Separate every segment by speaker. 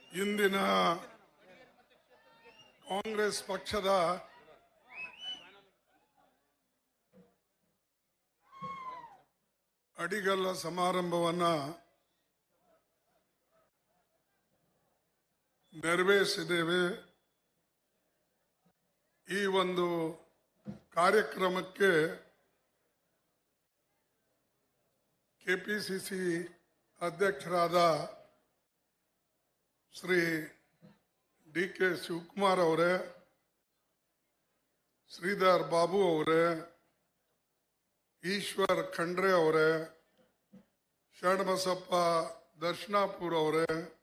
Speaker 1: ಇಂದಿನ ಕಾಂಗ್ರೆಸ್ ಪಕ್ಷದ ಅಡಿಗಲ್ಲ ಸಮಾರಂಭವನ್ನ ನೆರವೇರಿಸಿದ್ದೇವೆ ಈ ಒಂದು ಕಾರ್ಯಕ್ರಮಕ್ಕೆ ಕೆಪಿಸಿಸಿ ಅಧ್ಯಕ್ಷರಾದ ಶ್ರೀ ಡಿ ಕೆ ಶಿವಕುಮಾರ್ ಅವರೇ ಶ್ರೀಧರ್ ಬಾಬು ಅವರೇ ಈಶ್ವರ್ ಖಂಡ್ರೆ ಅವರೇ ಶರಣಬಸಪ್ಪ ದರ್ಶನಾಪುರ್ ಅವರೇ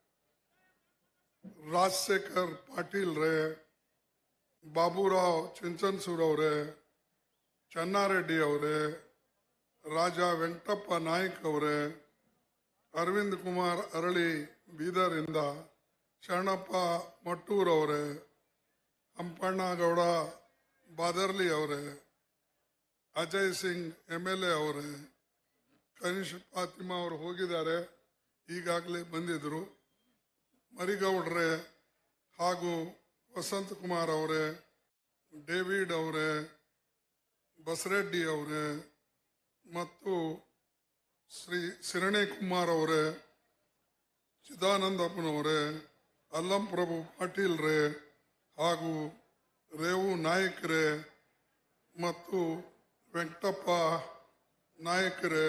Speaker 1: ರಾಜಶೇಖರ್ ಪಾಟೀಲ್ ರೇ ಬಾಬುರಾವ್ ಚಿಂಚನ್ಸೂರ್ ಅವರೇ ಚೆನ್ನಾರೆಡ್ಡಿ ಅವರೇ ರಾಜ ವೆಂಕಟಪ್ಪ ನಾಯ್ಕ್ ಅವರೇ ಅರವಿಂದ್ ಕುಮಾರ್ ಅರಳಿ ಬೀದರಿಂದ ಶರಣಪ್ಪ ಮಟ್ಟೂರ್ ಅವರೇ ಹಂಪಣ್ಣಗೌಡ ಬಾದರ್ಲಿ ಅವರೇ Ajay Singh M L A ಅವರೇ ಕನಿಷ್ ಫಾತಿಮಾ ಅವರು ಹೋಗಿದ್ದಾರೆ ಈಗಾಗಲೇ ಬಂದಿದ್ರು ಮರಿಗೌಡ್ರೆ ಹಾಗೂ ವಸಂತ ಕುಮಾರ್ ಅವರೇ ಡೇವಿಡ್ ಅವರೇ ಬಸರೆಡ್ಡಿ ಅವರೇ ಮತ್ತು ಶ್ರೀ ಶಿರಣೆ ಕುಮಾರ್ ಅವರೇ ಚಿದಾನಂದಪ್ಪನವರೇ ಅಲ್ಲಂ ಪ್ರಭು ಪಾಟೀಲ್ ರೇ ಹಾಗೂ ರೇವು ನಾಯಕರೇ ಮತ್ತು ವೆಂಕಟಪ್ಪ ನಾಯಕರೇ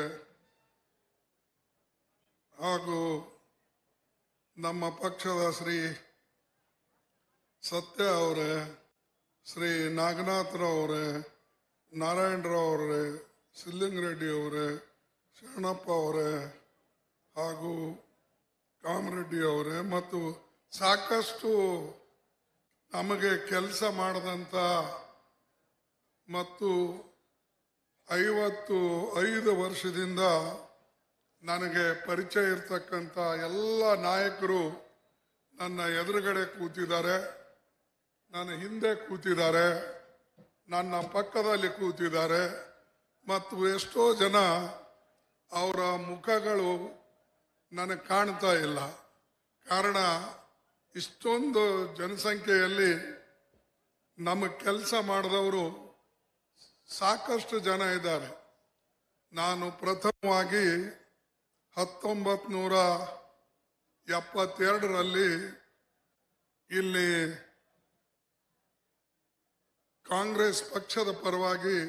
Speaker 1: ಹಾಗೂ ನಮ್ಮ ಪಕ್ಷದ ಶ್ರೀ ಸತ್ಯ ಅವರೇ ಶ್ರೀ ನಾಗನಾಥರಾವ್ ಅವರೇ ನಾರಾಯಣರಾವ್ ಅವರೇ ಸಿಲ್ಲಿಂಗರೆಡ್ಡಿ ಅವರೇ ಶರಣಪ್ಪ ಅವರೇ ಹಾಗೂ ಕಾಮರೆಡ್ಡಿ ಅವರೇ ಮತ್ತು ಸಾಕಷ್ಟು ನಮಗೆ ಕೆಲಸ ಮಾಡದಂಥ ಮತ್ತು ಐವತ್ತು ಐದು ವರ್ಷದಿಂದ ನನಗೆ ಪರಿಚಯ ಇರ್ತಕ್ಕಂಥ ಎಲ್ಲ ನಾಯಕರು ನನ್ನ ಎದುರುಗಡೆ ಕೂತಿದ್ದಾರೆ ನನ್ನ ಹಿಂದೆ ಕೂತಿದ್ದಾರೆ ನನ್ನ ಪಕ್ಕದಲ್ಲಿ ಕೂತಿದ್ದಾರೆ ಮತ್ತು ಎಷ್ಟೋ ಜನ ಅವರ ಮುಖಗಳು ನನಗೆ ಕಾಣ್ತಾ ಇಲ್ಲ ಕಾರಣ ಇಷ್ಟೊಂದು ಜನಸಂಖ್ಯೆಯಲ್ಲಿ ನಮ್ಮ ಕೆಲಸ ಮಾಡಿದವರು ಸಾಕಷ್ಟು ಜನ ಇದ್ದಾರೆ ನಾನು ಪ್ರಥಮವಾಗಿ ಹತ್ತೊಂಬತ್ತು ನೂರ ಎಪ್ಪತ್ತೆರಡರಲ್ಲಿ ಇಲ್ಲಿ ಕಾಂಗ್ರೆಸ್ ಪಕ್ಷದ ಪರವಾಗಿ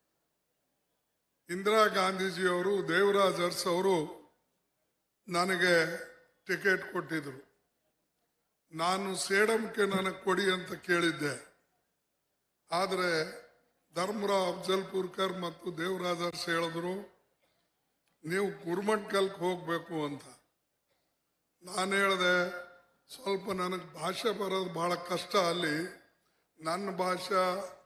Speaker 1: ಇಂದಿರಾ ಗಾಂಧೀಜಿಯವರು ದೇವರಾಜ್ ಅರ್ಸ್ ಅವರು ನನಗೆ ಟಿಕೆಟ್ ಕೊಟ್ಟಿದ್ರು ನಾನು ಸೇಡಂಗೆ ನನಗೆ ಕೊಡಿ ಅಂತ ಕೇಳಿದ್ದೆ ಆದರೆ ಧರ್ಮರಾವ್ ಅಫ್ಜಲ್ಪುರ್ಕರ್ ಮತ್ತು ದೇವರಾಜ್ ಅರ್ಸ್ ಹೇಳಿದ್ರು ನೀವು ಗುರುಮಟ್ಕಲ್ಗೆ ಹೋಗಬೇಕು ಅಂತ ನಾನು ಹೇಳಿದೆ ಸ್ವಲ್ಪ ನನಗೆ ಭಾಷೆ ಬರೋದು ಬಹಳ ಕಷ್ಟ ಅಲ್ಲಿ ನನ್ನ ಭಾಷೆ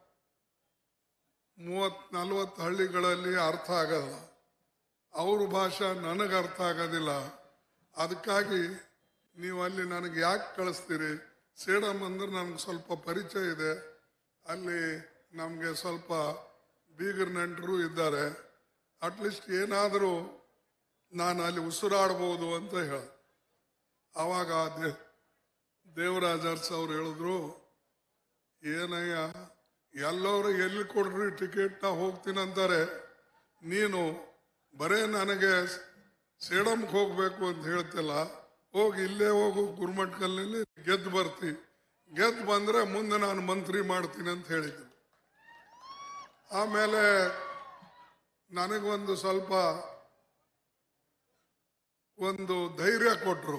Speaker 1: ಮೂವತ್ತು ನಲ್ವತ್ತು ಹಳ್ಳಿಗಳಲ್ಲಿ ಅರ್ಥ ಆಗಲ್ಲ ಅವ್ರ ಭಾಷೆ ನನಗೆ ಅರ್ಥ ಆಗೋದಿಲ್ಲ ಅದಕ್ಕಾಗಿ ನೀವು ಅಲ್ಲಿ ನನಗೆ ಯಾಕೆ ಕಳಿಸ್ತೀರಿ ಸೇಡಮ್ ಅಂದ್ರೆ ನನಗೆ ಸ್ವಲ್ಪ ಪರಿಚಯ ಇದೆ ಅಲ್ಲಿ ನಮಗೆ ಸ್ವಲ್ಪ ಬೀಗರ್ ನೆಂಟರು ಇದ್ದಾರೆ ಅಟ್ಲೀಸ್ಟ್ ಏನಾದರೂ ನಾನು ಅಲ್ಲಿ ಉಸಿರಾಡ್ಬೋದು ಅಂತ ಹೇಳ ಆವಾಗ ದೇ ದೇವರಾಜ್ ಅರ್ಸ್ ಅವ್ರು ಹೇಳಿದ್ರು ಏನಯ್ಯ ಎಲ್ಲರೂ ಎಲ್ಲಿ ಕೊಡ್ರಿ ಟಿಕೆಟ್ ನಾ ಹೋಗ್ತೀನಂತಾರೆ ನೀನು ಬರೇ ನನಗೆ ಸೇಡಮ್ಗೆ ಹೋಗ್ಬೇಕು ಅಂತ ಹೇಳ್ತಿಲ್ಲ ಹೋಗಿ ಇಲ್ಲೇ ಹೋಗು ಗುರುಮಟ್ಕಲ್ನಲ್ಲಿ ಗೆದ್ದು ಬರ್ತಿ ಗೆದ್ದು ಬಂದ್ರೆ ಮುಂದೆ ನಾನು ಮಂತ್ರಿ ಮಾಡ್ತೀನಿ ಅಂತ ಹೇಳಿದ್ರು ಆಮೇಲೆ ನನಗೊಂದು ಸ್ವಲ್ಪ ಒಂದು ಧೈರ್ಯ ಕೊಟ್ಟರು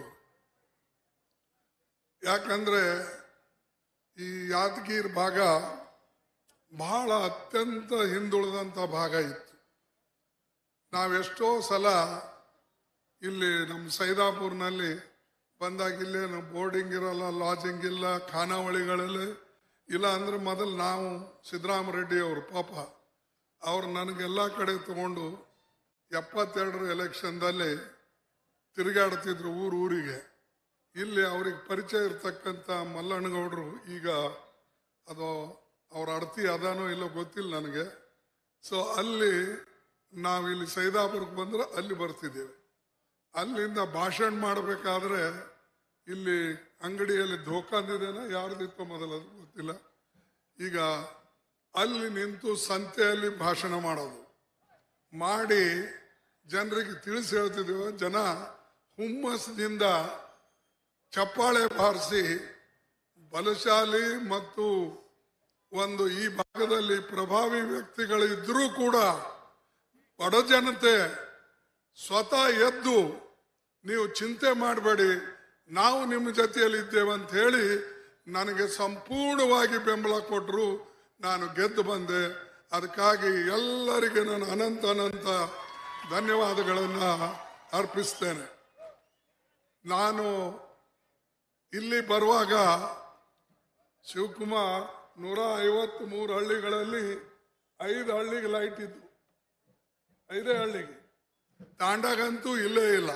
Speaker 1: ಯಾಕಂದ್ರೆ ಈ ಯಾದಗಿರಿ ಭಾಗ ಬಹಳ ಅತ್ಯಂತ ಹಿಂದುಳಿದಂಥ ಭಾಗ ಇತ್ತು ನಾವೆಷ್ಟೋ ಸಲ ಇಲ್ಲಿ ನಮ್ಮ ಸೈದಾಪುರ್ನಲ್ಲಿ ಬಂದಾಗ ಇಲ್ಲೇನು ಬೋರ್ಡಿಂಗ್ ಇರಲ್ಲ ಲಾಜಿಂಗ್ ಇಲ್ಲ ಖಾನಾವಳಿಗಳಲ್ಲಿ ಇಲ್ಲ ಅಂದ್ರೆ ಮೊದಲು ನಾವು ಸಿದ್ದರಾಮರೆಡ್ಡಿ ಅವರು ಪಾಪ ಅವ್ರು ನನಗೆಲ್ಲ ಕಡೆ ತಗೊಂಡು ಎಪ್ಪತ್ತೆರಡರ ಎಲೆಕ್ಷನ್ದಲ್ಲಿ ತಿರುಗಾಡ್ತಿದ್ರು ಊರು ಊರಿಗೆ ಇಲ್ಲಿ ಅವ್ರಿಗೆ ಪರಿಚಯ ಇರ್ತಕ್ಕಂಥ ಮಲ್ಲಣ್ಣಗೌಡರು ಈಗ ಅದು ಅವ್ರ ಅಡತಿ ಅದಾನೋ ಇಲ್ಲೋ ಗೊತ್ತಿಲ್ಲ ನನಗೆ ಸೊ ಅಲ್ಲಿ ನಾವಿಲ್ಲಿ ಸೈದಾಪುರಕ್ಕೆ ಬಂದ್ರೆ ಅಲ್ಲಿ ಬರ್ತಿದ್ದೇವೆ ಅಲ್ಲಿಂದ ಭಾಷಣ ಮಾಡಬೇಕಾದ್ರೆ ಇಲ್ಲಿ ಅಂಗಡಿಯಲ್ಲಿ ಧೋಕಾಂದಿದ್ದೇನ ಯಾರ್ದಿತ್ತೋ ಮೊದಲದು ಗೊತ್ತಿಲ್ಲ ಈಗ ಅಲ್ಲಿ ನಿಂತು ಸಂತೆಯಲ್ಲಿ ಭಾಷಣ ಮಾಡೋದು ಮಾಡಿ ಜನರಿಗೆ ತಿಳಿಸಿ ಹೇಳ್ತಿದ್ದೀವಿ ಜನ ಹುಮ್ಮಸ್ದಿಂದ ಚಪ್ಪಾಳೆ ಬಾರಿಸಿ ಬಲಶಾಲಿ ಮತ್ತು ಒಂದು ಈ ಭಾಗದಲ್ಲಿ ಪ್ರಭಾವಿ ವ್ಯಕ್ತಿಗಳು ಇದ್ರೂ ಕೂಡ ಬಡ ಜನತೆ ಸ್ವತಃ ಎದ್ದು ನೀವು ಚಿಂತೆ ಮಾಡಬೇಡಿ ನಾವು ನಿಮ್ಮ ಜೊತೆಯಲ್ಲಿ ಇದ್ದೇವೆ ಅಂತ ಹೇಳಿ ನನಗೆ ಸಂಪೂರ್ಣವಾಗಿ ಬೆಂಬಲ ಕೊಟ್ಟರು ನಾನು ಗೆದ್ದು ಬಂದೆ ಅದಕ್ಕಾಗಿ ಎಲ್ಲರಿಗೆ ನಾನು ಅನಂತ ಅನಂತ ಧನ್ಯವಾದಗಳನ್ನು ಅರ್ಪಿಸ್ತೇನೆ ನಾನು ಇಲ್ಲಿ ಬರುವಾಗ ಶಿವಕುಮಾರ್ ನೂರ ಐವತ್ತ್ ಮೂರು ಹಳ್ಳಿಗಳಲ್ಲಿ ಐದು ಹಳ್ಳಿಗೆ ಲೈಟ್ ಇದ್ದು ಐದೇ ಹಳ್ಳಿಗೆ ತಾಂಡಾಗಂತೂ ಇಲ್ಲೇ ಇಲ್ಲ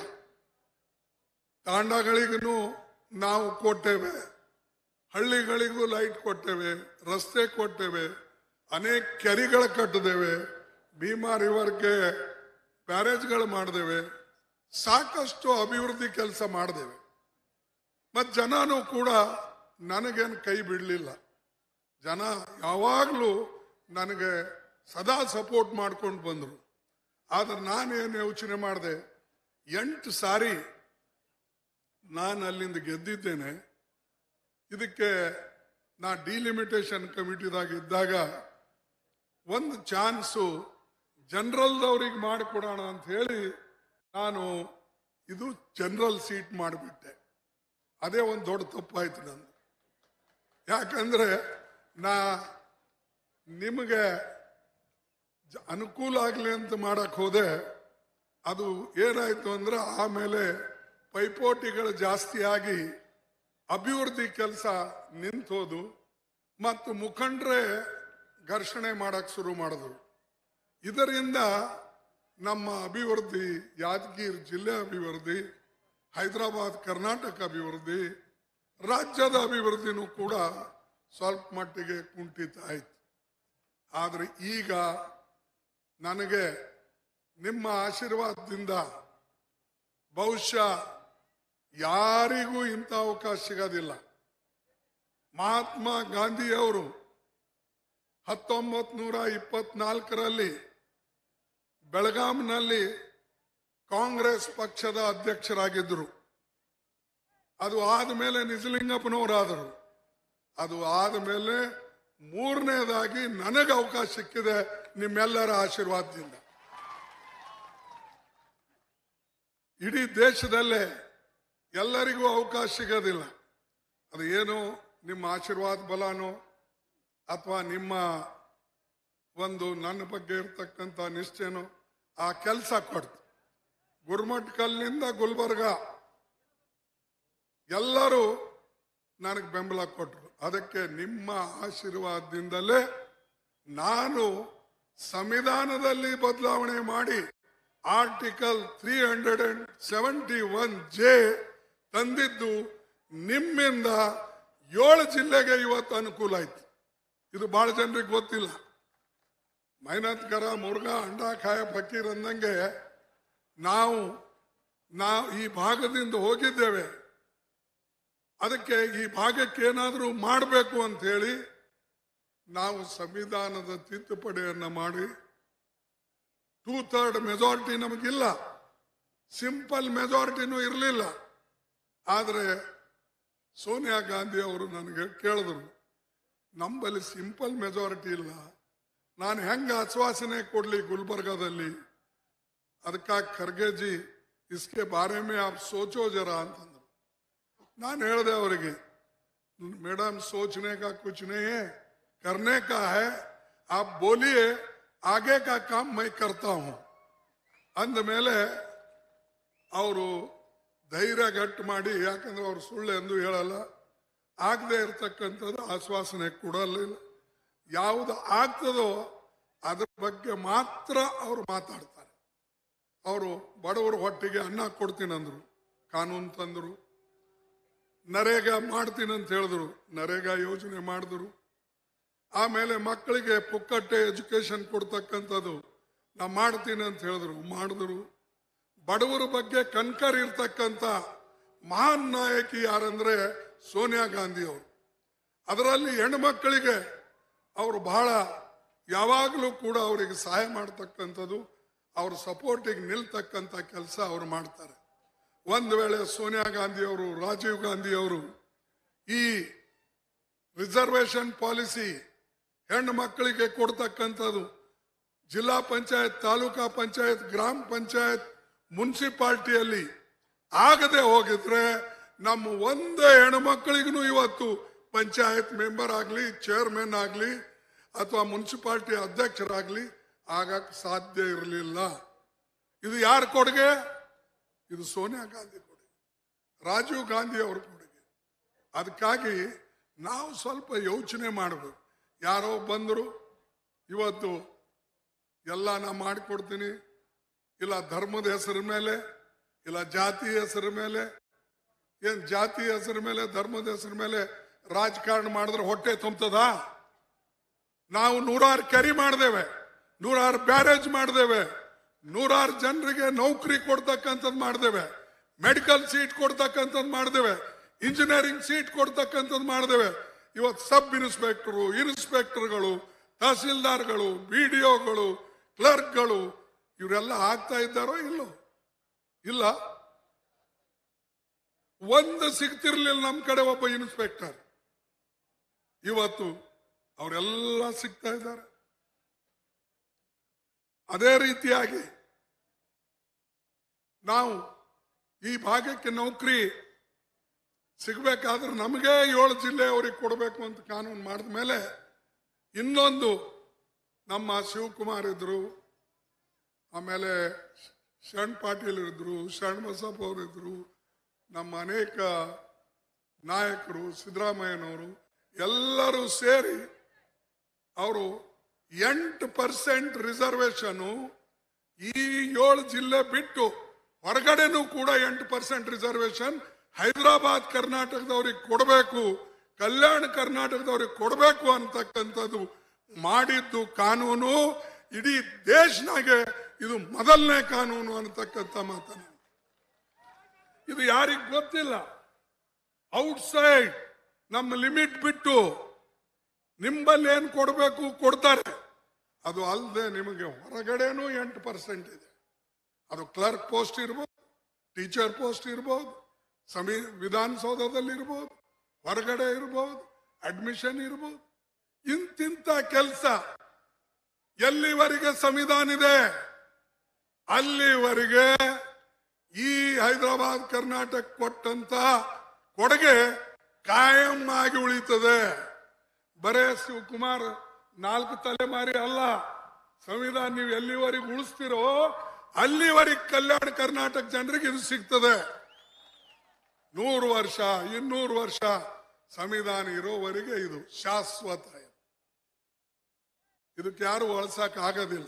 Speaker 1: ತಾಂಡಗಳಿಗೂ ನಾವು ಕೊಟ್ಟೇವೆ ಹಳ್ಳಿಗಳಿಗೂ ಲೈಟ್ ಕೊಟ್ಟೇವೆ ರಸ್ತೆ ಕೊಟ್ಟೇವೆ ಅನೇಕ ಕೆರೆಗಳು ಕಟ್ಟಿದ್ದೇವೆ ಭೀಮಾ ರಿವರ್ಗೆ ಬ್ಯಾರೇಜ್ಗಳು ಮಾಡಿದೇವೆ ಸಾಕಷ್ಟು ಅಭಿವೃದ್ಧಿ ಕೆಲಸ ಮಾಡಿದೇವೆ ಮತ್ತು ಜನನೂ ಕೂಡ ನನಗೇನು ಕೈ ಬಿಡಲಿಲ್ಲ ಜನ ಯಾವಾಗಲೂ ನನಗೆ ಸದಾ ಸಪೋರ್ಟ್ ಮಾಡ್ಕೊಂಡು ಬಂದರು ಆದ್ರೆ ನಾನೇನು ಯೋಚನೆ ಮಾಡಿದೆ ಎಂಟು ಸಾರಿ ನಾನು ಅಲ್ಲಿಂದ ಗೆದ್ದಿದ್ದೇನೆ ಇದಕ್ಕೆ ನಾ ಡಿಲಿಮಿಟೇಷನ್ ಕಮಿಟಿದಾಗ ಇದ್ದಾಗ ಒಂದು ಚಾನ್ಸು ಜನರಲ್ದವ್ರಿಗೆ ಮಾಡಿಕೊಡೋಣ ಅಂತ ಹೇಳಿ ನಾನು ಇದು ಜನರಲ್ ಸೀಟ್ ಮಾಡಿಬಿಟ್ಟೆ ಅದೇ ಒಂದು ದೊಡ್ಡ ತಪ್ಪಾಯ್ತು ನಂದು ಯಾಕಂದ್ರೆ ನಾ ನಿಮಗೆ ಜ- ಅನುಕೂಲ ಆಗಲಿ ಅಂತ ಮಾಡಕ್ ಹೋದೆ ಅದು ಏನಾಯ್ತು ಅಂದ್ರೆ ಆಮೇಲೆ ಪೈಪೋಟಿಗಳು ಜಾಸ್ತಿ ಆಗಿ ಅಭಿವೃದ್ಧಿ ಕೆಲಸ ನಿಂತೋದು ಮತ್ತು ಮುಖಂಡರೇ ಘರ್ಷಣೆ ಮಾಡಕ್ ಶುರು ಮಾಡಿದ್ರು ಇದರಿಂದ ನಮ್ಮ ಅಭಿವೃದ್ಧಿ ಯಾದಗಿರಿ ಜಿಲ್ಲೆ ಅಭಿವೃದ್ಧಿ ಹೈದರಾಬಾದ್ ಕರ್ನಾಟಕ ಅಭಿವೃದ್ಧಿ ರಾಜ್ಯದ ಅಭಿವೃದ್ಧಿನೂ ಕೂಡ ಸ್ವಲ್ಪ ಮಟ್ಟಿಗೆ ಕುಂಠಿತ ಆಯ್ತು ಆದರೆ ಈಗ ನನಗೆ ನಿಮ್ಮ ಆಶೀರ್ವಾದದಿಂದ ಬಹುಶಃ ಯಾರಿಗೂ ಇಂಥ ಅವಕಾಶ ಸಿಗೋದಿಲ್ಲ ಮಹಾತ್ಮ ಗಾಂಧಿಯವರು ಹತ್ತೊಂಬತ್ ನೂರ ಇಪ್ಪತ್ನಾಲ್ಕರಲ್ಲಿ ಬೆಳಗಾಂನಲ್ಲಿ ಕಾಂಗ್ರೆಸ್ ಪಕ್ಷದ ಅಧ್ಯಕ್ಷರಾಗಿದ್ದರು ಅದು ಆದಮೇಲೆ ನಿಜಲಿಂಗಪ್ಪನವರಾದರು ಅದು ಆದಮೇಲೆ ಮೂರನೇದಾಗಿ ನನಗೆ ಅವಕಾಶ ಸಿಕ್ಕಿದೆ ನಿಮ್ಮೆಲ್ಲರ ಆಶೀರ್ವಾದದಿಂದ ಇಡೀ ದೇಶದಲ್ಲೇ ಎಲ್ಲರಿಗೂ ಅವಕಾಶ ಸಿಗೋದಿಲ್ಲ ಅದು ಏನು ನಿಮ್ಮ ಆಶೀರ್ವಾದ ಬಲನೋ ಅಥವಾ ನಿಮ್ಮ ಒಂದು ನನ್ನ ಬಗ್ಗೆ ಇರ್ತಕ್ಕಂಥ ನಿಶ್ಚಯನೋ ಆ ಕೆಲಸ ಕೊಡ್ತು ಗುರುಮಠ್ಕಲ್ನಿಂದ ಗುಲ್ಬರ್ಗ ಎಲ್ಲರೂ ನನಗೆ ಬೆಂಬಲ ಕೊಟ್ಟರು ಅದಕ್ಕೆ ನಿಮ್ಮ ಆಶೀರ್ವಾದದಿಂದಲೇ ನಾನು ಸಂವಿಧಾನದಲ್ಲಿ ಬದಲಾವಣೆ ಮಾಡಿ article three hundred and seventy one J ತಂದಿದ್ದು ನಿಮ್ಮಿಂದ ಏಳು ಜಿಲ್ಲೆಗೆ ಇವತ್ತು ಅನುಕೂಲ ಆಯ್ತು ಇದು ಬಹಳ ಜನರಿಗೆ ಗೊತ್ತಿಲ್ಲ ಮೈನತ್ಕರ ಮುರುಘಾ ಅಂಡ ಕಾಯ ಫಕೀರ್ ಅಂದಂಗೆ ನಾವು ನಾವು ಈ ಭಾಗದಿಂದ ಹೋಗಿದ್ದೇವೆ ಅದಕ್ಕೆ ಈ ಭಾಗಕ್ಕೆ ಏನಾದರೂ ಮಾಡಬೇಕು ಅಂತ ಹೇಳಿ ನಾವು ಸಂವಿಧಾನದ ತಿದ್ದುಪಡಿಯನ್ನ ಮಾಡಿ ಟೂ ಥರ್ಡ್ ಮೆಜಾರಿಟಿ ನಮಗಿಲ್ಲ ಸಿಂಪಲ್ ಮೆಜಾರಿಟಿನೂ ಇರಲಿಲ್ಲ ಆದರೆ ಸೋನಿಯಾ ಗಾಂಧಿ ಅವರು ನನಗೆ ಕೇಳಿದ್ರು ನಮ್ಮಲ್ಲಿ ಸಿಂಪಲ್ ಮೆಜಾರಿಟಿ ಇಲ್ಲ ನಾನು ಹೆಂಗೆ ಆಶ್ವಾಸನೆ ಕೊಡ್ಲಿ ಗುಲ್ಬರ್ಗಾದಲ್ಲಿ ಅದಕ್ಕಾಗಿ ಖರ್ಗೆಜಿ ಇಸ್ಕೆ ಬಾರೆ ಮೇ ಆಪ್ ಸೋಚೋ ಜರ ಅಂತಂದ್ರು ನಾನು ಹೇಳಿದೆ ಅವರಿಗೆ ಮೇಡಮ್ सोचने का कुछ नहीं है करने का है आप बोलिए आगे का काम मैं करता हूं ಅಂದ ಮೇಲೆ ಅವರು ಧೈರ್ಯ ಗಟ್ಟು ಮಾಡಿ ಯಾಕಂದ್ರೆ ಅವ್ರು ಸುಳ್ಳು ಎಂದು ಹೇಳಲ್ಲ ಆಗದೆ ಇರತಕ್ಕಂಥದ್ದು ಆಶ್ವಾಸನೆ ಕೊಡಲಿಲ್ಲ ಯಾವುದು ಆಗ್ತದೋ ಅದ್ರ ಬಗ್ಗೆ ಮಾತ್ರ ಅವರು ಮಾತಾಡ್ತಾರೆ ಅವರು ಬಡವರ ಹೊಟ್ಟಿಗೆ ಅನ್ನ ಕೊಡ್ತೀನಿ ಅಂದ್ರು ಕಾನೂನು ತಂದರು ನರೇಗಾ ಮಾಡ್ತೀನಿ ಅಂತ ಹೇಳಿದ್ರು ನರೇಗಾ ಯೋಜನೆ ಮಾಡಿದ್ರು ಆಮೇಲೆ ಮಕ್ಕಳಿಗೆ ಪುಕ್ಕಟ್ಟೆ ಎಜುಕೇಶನ್ ಕೊಡ್ತಕ್ಕಂಥದ್ದು ನಾ ಮಾಡ್ತೀನಿ ಅಂತ ಹೇಳಿದ್ರು ಮಾಡಿದ್ರು ಬಡವರ ಬಗ್ಗೆ ಕನ್ಕರ್ ಇರ್ತಕ್ಕಂಥ ಮಹಾನ್ ನಾಯಕಿ ಯಾರಂದ್ರೆ ಸೋನಿಯಾ ಗಾಂಧಿ ಅವರು ಅದರಲ್ಲಿ ಹೆಣ್ಮಕ್ಕಳಿಗೆ ಅವರು ಬಹಳ ಯಾವಾಗಲೂ ಕೂಡ ಅವರಿಗೆ ಸಹಾಯ ಮಾಡ್ತಕ್ಕಂಥದ್ದು ಅವ್ರ ಸಪೋರ್ಟಿಗೆ ನಿಲ್ತಕ್ಕಂಥ ಕೆಲಸ ಅವರು ಮಾಡ್ತಾರೆ ಒಂದು ವೇಳೆ ಸೋನಿಯಾ ಗಾಂಧಿ ಅವರು ರಾಜೀವ್ ಗಾಂಧಿ ಅವರು ಈ ರಿಸರ್ವೇಶನ್ ಪಾಲಿಸಿ ಹೆಣ್ಣು ಮಕ್ಕಳಿಗೆ ಕೊಡ್ತಕ್ಕಂಥದ್ದು ಜಿಲ್ಲಾ ಪಂಚಾಯತ್ ತಾಲೂಕಾ ಪಂಚಾಯತ್ ಗ್ರಾಮ ಪಂಚಾಯತ್ ಮುನ್ಸಿಪಾಲ್ಟಿಯಲ್ಲಿ ಆಗದೆ ಹೋಗಿದ್ರೆ ನಮ್ಮ ಒಂದೇ ಹೆಣ್ಮಕ್ಳಿಗೂ ಇವತ್ತು ಪಂಚಾಯತ್ ಮೆಂಬರ್ ಆಗಲಿ ಚೇರ್ಮನ್ ಆಗಲಿ ಅಥವಾ ಮುನ್ಸಿಪಾಲ್ಟಿ ಅಧ್ಯಕ್ಷರಾಗಲಿ ಆಗಕ್ಕೆ ಸಾಧ್ಯ ಇರಲಿಲ್ಲ ಇದು ಯಾರ ಕೊಡುಗೆ ಇದು ಸೋನಿಯಾ ಗಾಂಧಿ ಕೊಡುಗೆ ರಾಜೀವ್ ಗಾಂಧಿ ಅವ್ರ ಕೊಡುಗೆ ಅದಕ್ಕಾಗಿ ನಾವು ಸ್ವಲ್ಪ ಯೋಚನೆ ಮಾಡಬೇಕು ಯಾರೋ ಬಂದರು ಇವತ್ತು ಎಲ್ಲ ನಾ ಮಾಡಿಕೊಡ್ತೀನಿ ಇಲ್ಲ ಧರ್ಮದ ಹೆಸರ ಮೇಲೆ ಇಲ್ಲ ಜಾತಿ ಹೆಸರ ಮೇಲೆ ಏನ್ ಜಾತಿ ಹೆಸರ ಮೇಲೆ ಧರ್ಮದ ಹೆಸರ ಮೇಲೆ ರಾಜಕಾರಣ ಮಾಡಿದ್ರೆ ಹೊಟ್ಟೆ ತುಂಬ್ತದ ನಾವು ನೂರಾರು ಕೆರಿ ಮಾಡ್ದೇವೆ ನೂರಾರು ಬ್ಯಾರೇಜ್ ಮಾಡ್ದೇವೆ ನೂರಾರು ಜನರಿಗೆ ನೌಕರಿ ಕೊಡ್ತಕ್ಕಂಥದ್ದು ಮಾಡ್ದೇವೆ ಮೆಡಿಕಲ್ ಸೀಟ್ ಕೊಡ್ತಕ್ಕಂಥದ್ದು ಮಾಡ್ದೇವೆ ಇಂಜಿನಿಯರಿಂಗ್ ಸೀಟ್ ಕೊಡ್ತಕ್ಕಂಥದ್ದು ಮಾಡ್ದೇವೆ ಇವತ್ತು ಸಬ್ ಇನ್ಸ್ಪೆಕ್ಟರು ಇನ್ಸ್ಪೆಕ್ಟರ್ಗಳು ತಹಸೀಲ್ದಾರ್ಗಳು ಬಿ ಡಿ ಒಗಳು ಕ್ಲರ್ಕ್ಗಳು ಇವರೆಲ್ಲ ಆಗ್ತಾ ಇದ್ದಾರೋ ಇಲ್ಲೋ ಇಲ್ಲ ಒಂದು ಸಿಗ್ತಿರ್ಲಿಲ್ಲ ನಮ್ಮ ಕಡೆ ಒಬ್ಬ ಇನ್ಸ್ಪೆಕ್ಟರ್ ಇವತ್ತು ಅವರೆಲ್ಲ ಸಿಗ್ತಾ ಇದ್ದಾರೆ ಅದೇ ರೀತಿಯಾಗಿ ನಾವು ಈ ಭಾಗಕ್ಕೆ ನೌಕರಿ ಸಿಗ್ಬೇಕಾದ್ರೆ ನಮಗೆ ಏಳು ಜಿಲ್ಲೆ ಅವ್ರಿಗೆ ಕೊಡಬೇಕು ಅಂತ ಕಾನೂನು ಮಾಡಿದ ಮೇಲೆ ಇನ್ನೊಂದು ನಮ್ಮ ಶಿವಕುಮಾರ್ ಇದ್ರು ಆಮೇಲೆ ಶರಣ್ ಪಾಟೀಲ್ ಇದ್ರು ಶರಣ್ ಬಸಪ್ಪ ಅವರು ಇದ್ರು ನಮ್ಮ ಅನೇಕ ನಾಯಕರು ಸಿದ್ದರಾಮಯ್ಯನವರು ಎಲ್ಲರೂ ಸೇರಿ ಅವರು ಎಂಟು ಪರ್ಸೆಂಟ್ ರಿಸರ್ವೇಶನ್ ಈ ಏಳು ಜಿಲ್ಲೆ ಬಿಟ್ಟು ಹೊರಗಡೆನೂ ಕೂಡ ಎಂಟು ಪರ್ಸೆಂಟ್ ರಿಸರ್ವೇಶನ್ ಹೈದರಾಬಾದ್ ಕರ್ನಾಟಕದವ್ರಿಗೆ ಕೊಡಬೇಕು ಕಲ್ಯಾಣ ಕರ್ನಾಟಕದವ್ರಿಗೆ ಕೊಡಬೇಕು ಅಂತಕ್ಕಂಥದ್ದು ಮಾಡಿದ್ದು ಕಾನೂನು ಇಡೀ ದೇಶನಾಗೆ ಇದು ಮೊದಲನೇ ಕಾನೂನು ಅನ್ನತಕ್ಕಂಥ ಮಾತನ್ನು ಇದು ಯಾರಿಗ್ ಗೊತ್ತಿಲ್ಲ ಔಟ್ಸೈಡ್ ನಮ್ಮ ಲಿಮಿಟ್ ಬಿಟ್ಟು ನಿಂಬಲ್ಲಿ ಏನ್ ಕೊಡಬೇಕು ಕೊಡ್ತಾರೆ ಅದು ಅಲ್ಲದೆ ನಿಮಗೆ ಹೊರಗಡೆನೂ ಎಂಟು ಪರ್ಸೆಂಟ್ ಇದೆ ಅದು ಕ್ಲರ್ಕ್ ಪೋಸ್ಟ್ ಇರ್ಬೋದು ಟೀಚರ್ ಪೋಸ್ಟ್ ಇರ್ಬೋದು ಸಮಿ ವಿಧಾನಸೌಧದಲ್ಲಿ ಇರ್ಬೋದು ಹೊರಗಡೆ ಇರ್ಬೋದು ಅಡ್ಮಿಷನ್ ಇರ್ಬೋದು ಇಂತಿಂತ ಕೆಲಸ ಎಲ್ಲಿವರೆಗೆ ಸಂವಿಧಾನ ಇದೆ ಅಲ್ಲಿವರೆಗೆ ಈ ಹೈದರಾಬಾದ್ ಕರ್ನಾಟಕ ಕೊಟ್ಟಂತ ಕೊಡುಗೆ ಕಾಯಂ ಆಗಿ ಉಳಿತದೆ ಬರೇ ಶಿವಕುಮಾರ್ ನಾಲ್ಕು ತಲೆಮಾರಿ ಅಲ್ಲ ಸಂವಿಧಾನ ನೀವು ಎಲ್ಲಿವರೆಗೆ ಉಳಿಸ್ತಿರೋ ಅಲ್ಲಿವರೆಗೆ ಕಲ್ಯಾಣ ಕರ್ನಾಟಕ ಜನರಿಗೆ ಇದು ಸಿಗ್ತದೆ ನೂರು ವರ್ಷ ಇನ್ನೂರು ವರ್ಷ ಸಂವಿಧಾನ ಇರೋವರೆಗೆ ಇದು ಶಾಶ್ವತ ಇದಕ್ಕೆ ಯಾರು ಒಳಸಕ್ ಆಗೋದಿಲ್ಲ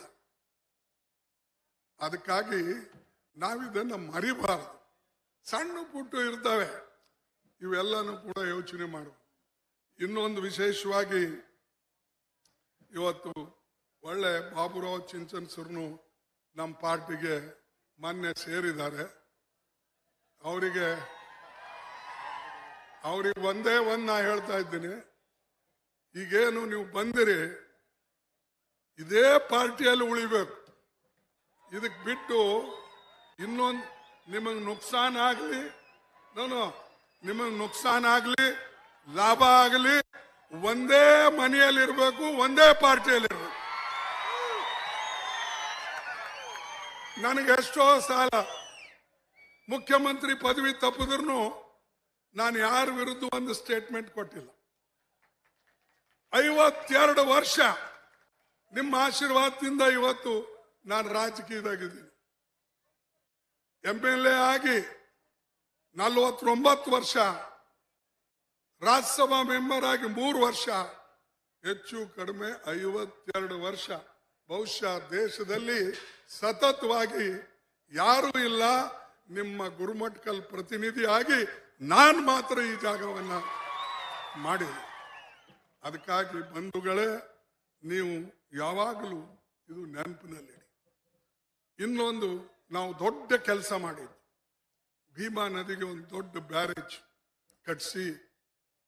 Speaker 1: ಅದಕ್ಕಾಗಿ ನಾವಿದನ್ನ ಮರಿಬಾರದು ಸಣ್ಣ ಪುಟ್ಟು ಇರ್ತವೆ ಇವೆಲ್ಲನೂ ಕೂಡ ಯೋಚನೆ ಮಾಡು ಇನ್ನೊಂದು ವಿಶೇಷವಾಗಿ ಇವತ್ತು ಒಳ್ಳೆ ಬಾಬುರಾವ್ ಚಿಂಚನ್ಸರ್ನು ನಮ್ಮ ಪಾರ್ಟಿಗೆ ಮೊನ್ನೆ ಸೇರಿದ್ದಾರೆ ಅವರಿಗೆ ಅವ್ರಿಗೆ ಒಂದೇ ಒಂದ್ ನಾ ಹೇಳ್ತಾ ಇದ್ದೀನಿ ಈಗೇನು ನೀವು ಬಂದಿರಿ ಇದೇ ಪಾರ್ಟಿಯಲ್ಲಿ ಉಳಿಬೇಕು ಇದಕ್ ಬಿಟ್ಟು ಇನ್ನೊಂದು ನಿಮಗ್ ನುಕ್ಸಾನ್ ಆಗ್ಲಿ ನಾನು ನಿಮಗ್ ನುಕ್ಸಾನ್ ಆಗ್ಲಿ ಲಾಭ ಆಗಲಿ ಒಂದೇ ಮನೆಯಲ್ಲಿ ಇರಬೇಕು ಒಂದೇ ಪಾರ್ಟಿಯಲ್ಲಿ ಇರ್ಬೇಕು ನನಗೆ ಎಷ್ಟೋ ಸಾಲ ಮುಖ್ಯಮಂತ್ರಿ ಪದವಿ ತಪ್ಪಿದ್ರು ನಾನು ಯಾರ ವಿರುದ್ಧ ಒಂದು ಸ್ಟೇಟ್ಮೆಂಟ್ ಕೊಟ್ಟಿಲ್ಲ ಐವತ್ತೆರಡು ವರ್ಷ ನಿಮ್ಮ ಆಶೀರ್ವಾದದಿಂದ ಇವತ್ತು ನಾನು ರಾಜಕೀಯದಾಗಿದ್ದೀನಿ ಎಂ ಎಲ್ ಎ ಆಗಿ ನಲವತ್ತೊಂಬತ್ತು ವರ್ಷ ರಾಜ್ಯಸಭಾ ಮೆಂಬರ್ ಆಗಿ ಮೂರು ವರ್ಷ ಹೆಚ್ಚು ಕಡಿಮೆ ಐವತ್ತೆರಡು ವರ್ಷ ಬಹುಶಃ ದೇಶದಲ್ಲಿ ಸತತವಾಗಿ ಯಾರೂ ಇಲ್ಲ ನಿಮ್ಮ ಗುರುಮಟ್ಕಲ್ ಪ್ರತಿನಿಧಿಯಾಗಿ ನಾನು ಮಾತ್ರ ಈ ಜಾಗವನ್ನ ಮಾಡಿದೆ ಅದಕ್ಕಾಗಿ ಬಂಧುಗಳೇ ನೀವು ಯಾವಾಗಲೂ ಇದು ನೆನಪಿನಲ್ಲಿಡಿ ಇನ್ನೊಂದು ನಾವು ದೊಡ್ಡ ಕೆಲಸ ಮಾಡಿದ್ವಿ ಭೀಮಾ ನದಿಗೆ ಒಂದು ದೊಡ್ಡ ಬ್ಯಾರೇಜ್ ಕಟ್ಟಿಸಿ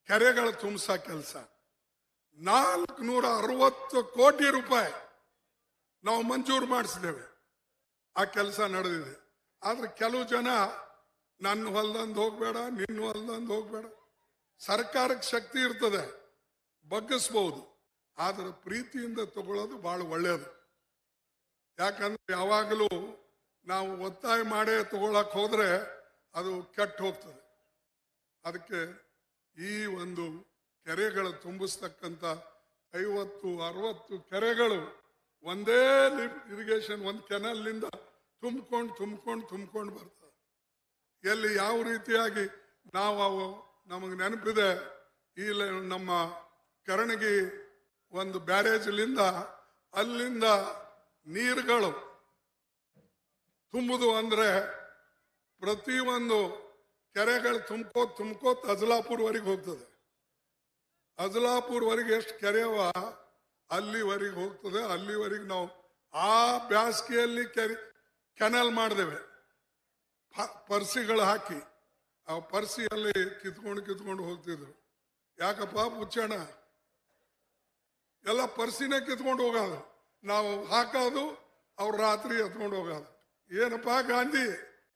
Speaker 1: ಕೆರೆಗಳ ತುಂಬಿಸ ಕೆಲಸ ನಾಲ್ಕುನೂರ ಅರವತ್ತು ಕೋಟಿ ರೂಪಾಯಿ ನಾವು ಮಂಜೂರು ಮಾಡಿಸಿದ್ದೇವೆ ಆ ಕೆಲಸ ನಡೆದಿದೆ ಆದ್ರೆ ಕೆಲವು ಜನ ನನ್ನ ಹೊಲ್ದಂದು ಹೋಗ್ಬೇಡ ನಿನ್ನ ಹೊಲ್ದಂದು ಹೋಗ್ಬೇಡ ಸರ್ಕಾರಕ್ಕೆ ಶಕ್ತಿ ಇರ್ತದೆ ಬಗ್ಗಿಸ್ಬಹುದು ಆದ್ರೆ ಪ್ರೀತಿಯಿಂದ ತಗೊಳ್ಳೋದು ಬಹಳ ಒಳ್ಳೆಯದು ಯಾಕಂದ್ರೆ ಯಾವಾಗಲೂ ನಾವು ಒತ್ತಾಯ ಮಾಡೇ ತಗೊಳಕ್ ಹೋದ್ರೆ ಅದು ಕೆಟ್ಟ ಹೋಗ್ತದೆ ಅದಕ್ಕೆ ಈ ಒಂದು ಕೆರೆಗಳು ತುಂಬಿಸ್ತಕ್ಕಂಥ ಐವತ್ತು ಅರವತ್ತು ಕೆರೆಗಳು ಒಂದೇ ಇರಿಗೇಷನ್ ಒಂದು ಕೆನಲ್ನಿಂದ ತುಂಬ್ಕೊಂಡು ತುಂಬ್ಕೊಂಡು ತುಂಬ್ಕೊಂಡು ಬರ್ತದೆ ಎಲ್ಲಿ ಯಾವ ರೀತಿಯಾಗಿ ನಾವು ಅವು ನಮಗೆ ನೆನಪಿದೆ ಈ ಲ- ನಮ್ಮ ಕರಣಗಿ ಒಂದು ಬ್ಯಾರೇಜ್ಲಿಂದ ಅಲ್ಲಿಂದ ನೀರುಗಳು ತುಂಬುದು ಅಂದ್ರೆ ಪ್ರತಿಯೊಂದು ಕೆರೆಗಳು ತುಂಬ್ಕೋತ್ ತುಂಬ್ಕೋತ್ ಅಜಲಾಪುರ್ವರೆಗೆ ಹೋಗ್ತದೆ ಅಜಲಾಪುರ್ವರೆಗೆ ಎಷ್ಟು ಕೆರೆಯವ ಅಲ್ಲಿವರೆಗೆ ಹೋಗ್ತದೆ ಅಲ್ಲಿವರೆಗೆ ನಾವು ಆ ಬ್ಯಾಸಿಗೆಯಲ್ಲಿ ಕೆರೆ ಕೆನಲ್ ಮಾಡಿದೇವೆ ಪರ್ಸಿಗಳು ಹಾಕಿ ಆ ಪರ್ಸಿಯಲ್ಲಿ ಕಿತ್ಕೊಂಡು ಕಿತ್ಕೊಂಡು ಹೋಗ್ತಿದ್ರು ಯಾಕಪ್ಪ ಮುಚ್ಚಣ ಎಲ್ಲ ಪರ್ಸಿನೇ ಕಿತ್ಕೊಂಡು ಹೋಗೋದು ನಾವು ಹಾಕೋದು ಅವ್ರು ರಾತ್ರಿ ಎತ್ಕೊಂಡು ಹೋಗೋದು ಏನಪ್ಪ ಗಾಂಧಿ